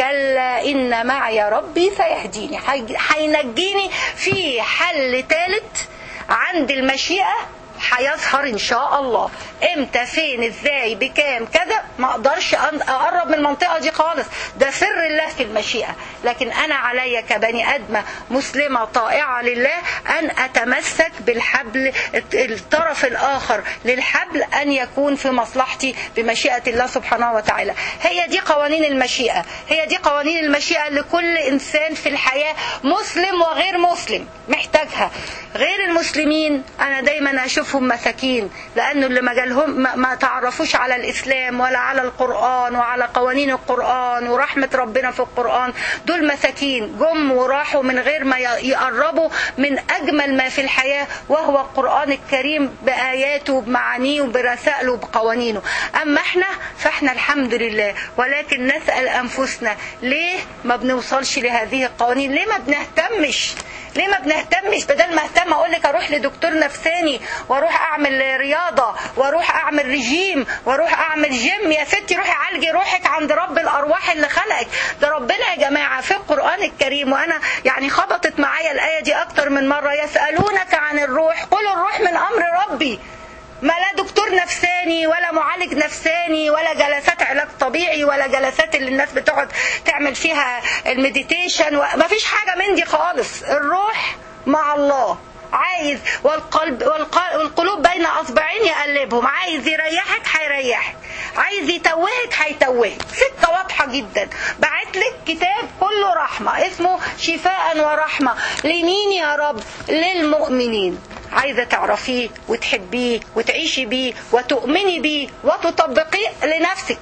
Speaker 1: كلا ان معي ربي سيهديني هيج- هينجيني في حل ثالث عند المشيئه هيظهر ان شاء الله امتى فين ازاي بكام كذا ما اقدرش أن- اقرب من المنطقه دي خالص ده سر الله في المشيئه لكن انا عليا كبني ادمه مسلمه طائعه لله ان اتمسك بالحبل الطرف الاخر للحبل ان يكون في مصلحتي بمشيئه الله سبحانه وتعالى هي دي قوانين المشيئه هي دي قوانين المشيئه لكل انسان في الحياه مسلم وغير مسلم محتاجها غير المسلمين انا دايما اشوفهم مساكين لانه اللي ما جالهم ما, ما تعرفوش على الاسلام ولا على القران وعلى قوانين القران ورحمه ربنا في القران دول مساكين جم وراحوا من غير ما ي- يقربوا من اجمل ما في الحياه وهو القران الكريم باياته بمعانيه برسائله بقوانينه اما احنا فاحنا الحمد لله ولكن نسال انفسنا ليه ما بنوصلش لهذه القوانين ليه ما بنهتمش ليه ما بنهتمش بدل ما اهتم اقول لك اروح لدكتور نفساني واروح اعمل رياضه واروح اعمل رجيم واروح اعمل جيم يا ستي روحي عالجي روحك عند رب الارواح اللي خلقك ده ربنا يا جماعه في القران الكريم وانا يعني خبطت معايا الايه دي اكتر من مره يسالونك عن الروح قل الروح من امر ربي ما لا دكتور نفساني ولا معالج نفساني ولا جلسات علاج طبيعي ولا جلسات اللي الناس بتقعد تعمل فيها المديتيشن ما فيش حاجة من دي خالص الروح مع الله عايز والقلب والق- والقلوب بين اصبعين يقلبهم عايز يريحك هيريحك عايز يتوهك هيتوهك ستة واضحة جدا بعت لك كتاب كله رحمة اسمه شفاء ورحمة لمين يا رب للمؤمنين عايزة تعرفيه وتحبيه وتعيشي بيه وتؤمني بيه وتطبقيه لنفسك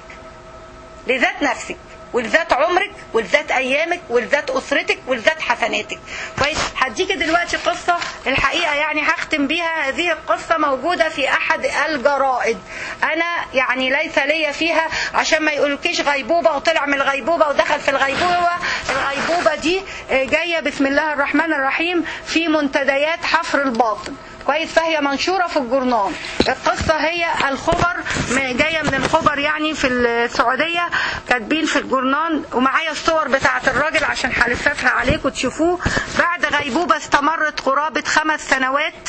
Speaker 1: لذات نفسك ولذات عمرك ولذات ايامك ولذات اسرتك ولذات حسناتك كويس هديكي دلوقتي قصه الحقيقه يعني هختم بيها هذه القصه موجوده في احد الجرائد انا يعني ليس لي فيها عشان ما يقولكيش غيبوبه وطلع من الغيبوبه ودخل في الغيبوبه الغيبوبه دي آه، جايه بسم الله الرحمن الرحيم في منتديات حفر الباطن كويس فهي منشوره في الجورنال القصه هي الخبر م- جايه من الخبر يعني في السعوديه كاتبين في الجورنال ومعايا الصور بتاعه الراجل عشان هلففها عليكم تشوفوه بعد غيبوبه استمرت قرابه خمس سنوات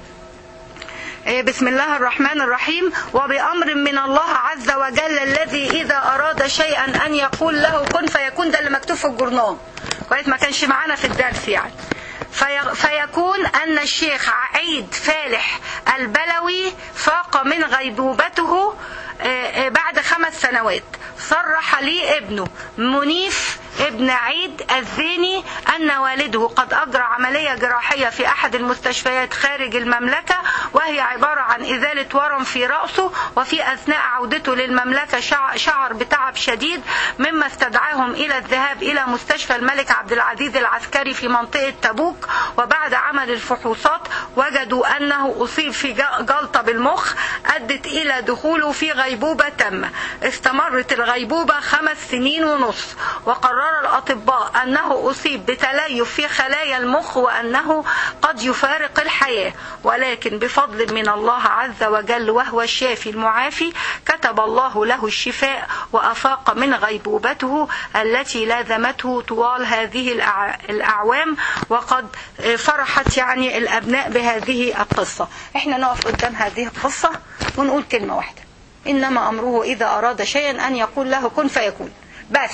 Speaker 1: إيه، بسم الله الرحمن الرحيم وبأمر من الله عز وجل الذي إذا أراد شيئا أن يقول له كن فيكون ده اللي مكتوب في الجورنال كويس ما كانش معانا في الدرس يعني في فيكون أن الشيخ عيد فالح البلوي فاق من غيبوبته آه، آه، بعد خمس سنوات صرح لي ابنه منيف ابن عيد الزيني أن والده قد أجرى عملية جراحية في أحد المستشفيات خارج المملكة وهي عبارة عن إزالة ورم في رأسه وفي أثناء عودته للمملكة شع- شعر بتعب شديد مما استدعاهم إلى الذهاب إلى مستشفى الملك عبد العزيز العسكري في منطقة تبوك وبعد عمل الفحوصات وجدوا أنه أصيب في ج- جلطة بالمخ أدت إلى دخوله في غيبوبة تامة استمرت الغيبوبة خمس سنين ونص وقرر الأطباء أنه أصيب بتليف في خلايا المخ وأنه قد يفارق الحياة ولكن بفضل من الله عز وجل وهو الشافي المعافي كتب الله له الشفاء وأفاق من غيبوبته التي لازمته طوال هذه الأع- الأعوام وقد فرحت يعني الأبناء بهذه القصة احنا نقف قدام هذه القصة ونقول كلمة واحدة إنما أمره إذا أراد شيئا أن يقول له كن فيكون بس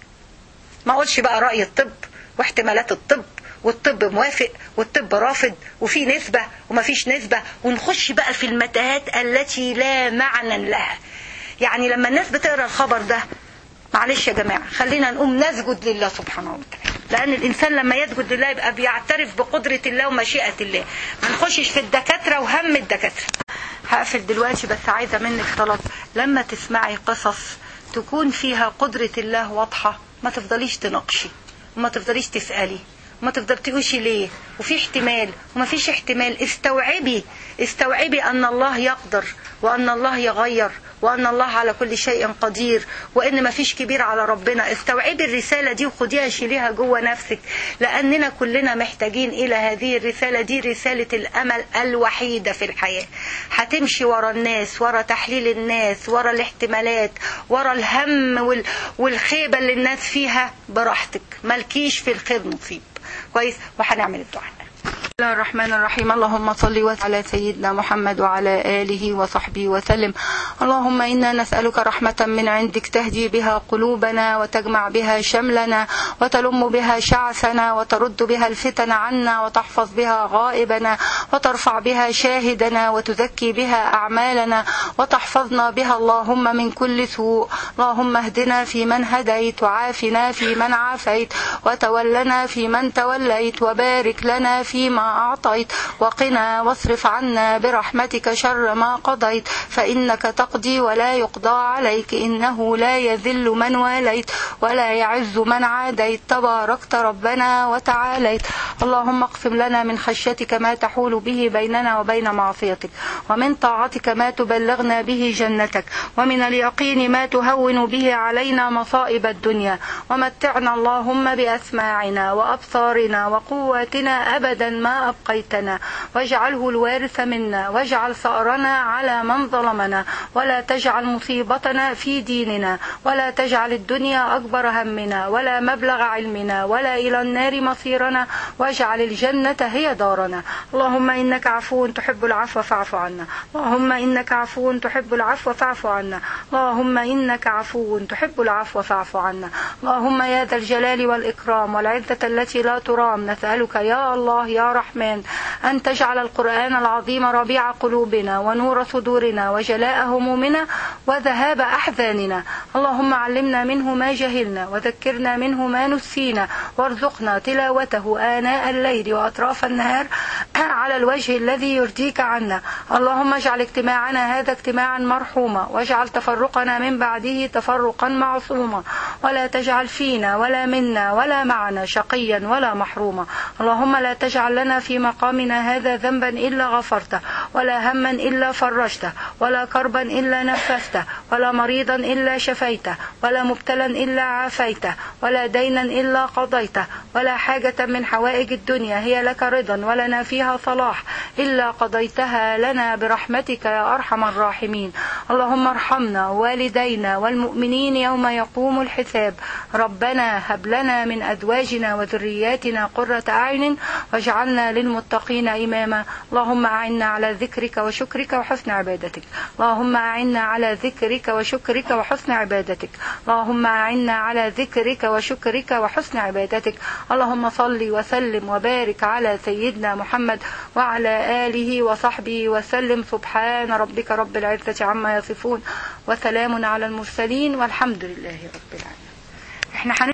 Speaker 1: ما اقولش بقى رأي الطب واحتمالات الطب والطب موافق والطب رافض وفي نسبة ومفيش نسبة ونخش بقى في المتاهات التي لا معنى لها يعني لما الناس بتقرا الخبر ده معلش يا جماعة خلينا نقوم نسجد لله سبحانه وتعالى لأن الإنسان لما يسجد لله يبقى بيعترف بقدرة الله ومشيئة الله ما نخشش في الدكاترة وهم الدكاترة هقفل دلوقتي بس عايزة منك طلب لما تسمعي قصص تكون فيها قدرة الله واضحة ما تفضليش تناقشي وما تفضليش تسألي وما تفضل تقولشي ليه وفي احتمال وما فيش احتمال استوعبي استوعبي أن الله يقدر وأن الله يغير وأن الله على كل شيء قدير وإن ما فيش كبير على ربنا استوعبي الرسالة دي وخديها شيليها جوه نفسك لأننا كلنا محتاجين إلى هذه الرسالة دي رسالة الأمل الوحيدة في الحياة هتمشي ورا الناس ورا تحليل الناس ورا الاحتمالات ورا الهم وال... والخيبة اللي الناس فيها براحتك مالكيش في الخير نصيب كويس وهنعمل الدعاء بسم الله الرحمن الرحيم اللهم صل وسلم على سيدنا محمد وعلى آله وصحبه وسلم اللهم إنا نسألك رحمة من عندك تهدي بها قلوبنا وتجمع بها شملنا وتلم بها شعثنا وترد بها الفتن عنا وتحفظ بها غائبنا وترفع بها شاهدنا وتزكي بها أعمالنا وتحفظنا بها اللهم من كل سوء اللهم اهدنا في من هديت وعافنا في من عافيت وتولنا في من توليت وبارك لنا فيما أعطيت وقنا واصرف عنا برحمتك شر ما قضيت فإنك تقضي ولا يقضى عليك إنه لا يذل من واليت ولا يعز من عاديت تباركت ربنا وتعاليت اللهم اقسم لنا من خشيتك ما تحول به بيننا وبين معصيتك ومن طاعتك ما تبلغنا به جنتك ومن اليقين ما تهون به علينا مصائب الدنيا ومتعنا اللهم بأسماعنا وأبصارنا وقواتنا أبدا ما أبقيتنا واجعله الوارث منا واجعل ثأرنا على من ظلمنا ولا تجعل مصيبتنا في ديننا ولا تجعل الدنيا أكبر همنا ولا مبلغ علمنا ولا إلى النار مصيرنا واجعل الجنة هي دارنا اللهم إنك عفو تحب العفو فاعف عنا اللهم إنك عفو تحب العفو فاعف عنا اللهم إنك عفو تحب العفو فاعف عنا اللهم يا ذا الجلال والإكرام والعزة التي لا ترام نسألك يا الله يا رحمن أن تجعل القرآن العظيم ربيع قلوبنا ونور صدورنا وجلاء همومنا وذهاب أحزاننا اللهم علمنا منه ما جهلنا وذكرنا منه ما نسينا وارزقنا تلاوته آناء الليل وأطراف النهار على الوجه الذي يرضيك عنا اللهم اجعل اجتماعنا هذا اجتماعا مرحوما واجعل تفرقنا من بعده تفرقا معصوما ولا تجعل فينا ولا منا ولا معنا شقيا ولا محروما اللهم لا تجعل لنا في مقامنا هذا ذنبا إلا غفرته ولا هما إلا فرجته ولا كربا إلا نفسته ولا مريضا إلا شفيته ولا مبتلا إلا عافيته ولا دينا إلا قضيته ولا حاجة من حوائج الدنيا هي لك رضا ولنا فيها صلاح إلا قضيتها لنا برحمتك يا أرحم الراحمين اللهم ارحمنا والدينا والمؤمنين يوم يقوم الحساب ربنا هب لنا من أزواجنا وذرياتنا قرة أعين واجعلنا للمتقين إماما اللهم أعنا على ذكرك وشكرك وحسن عبادتك اللهم أعنا على ذكرك وشكرك وحسن عبادتك اللهم أعنا على ذكرك وشكرك وحسن عبادتك اللهم صل وسلم وبارك على سيدنا محمد وعلى آله وصحبه وسلم سبحان ربك رب العزة عما يصفون وسلام على المرسلين والحمد لله رب العالمين احنا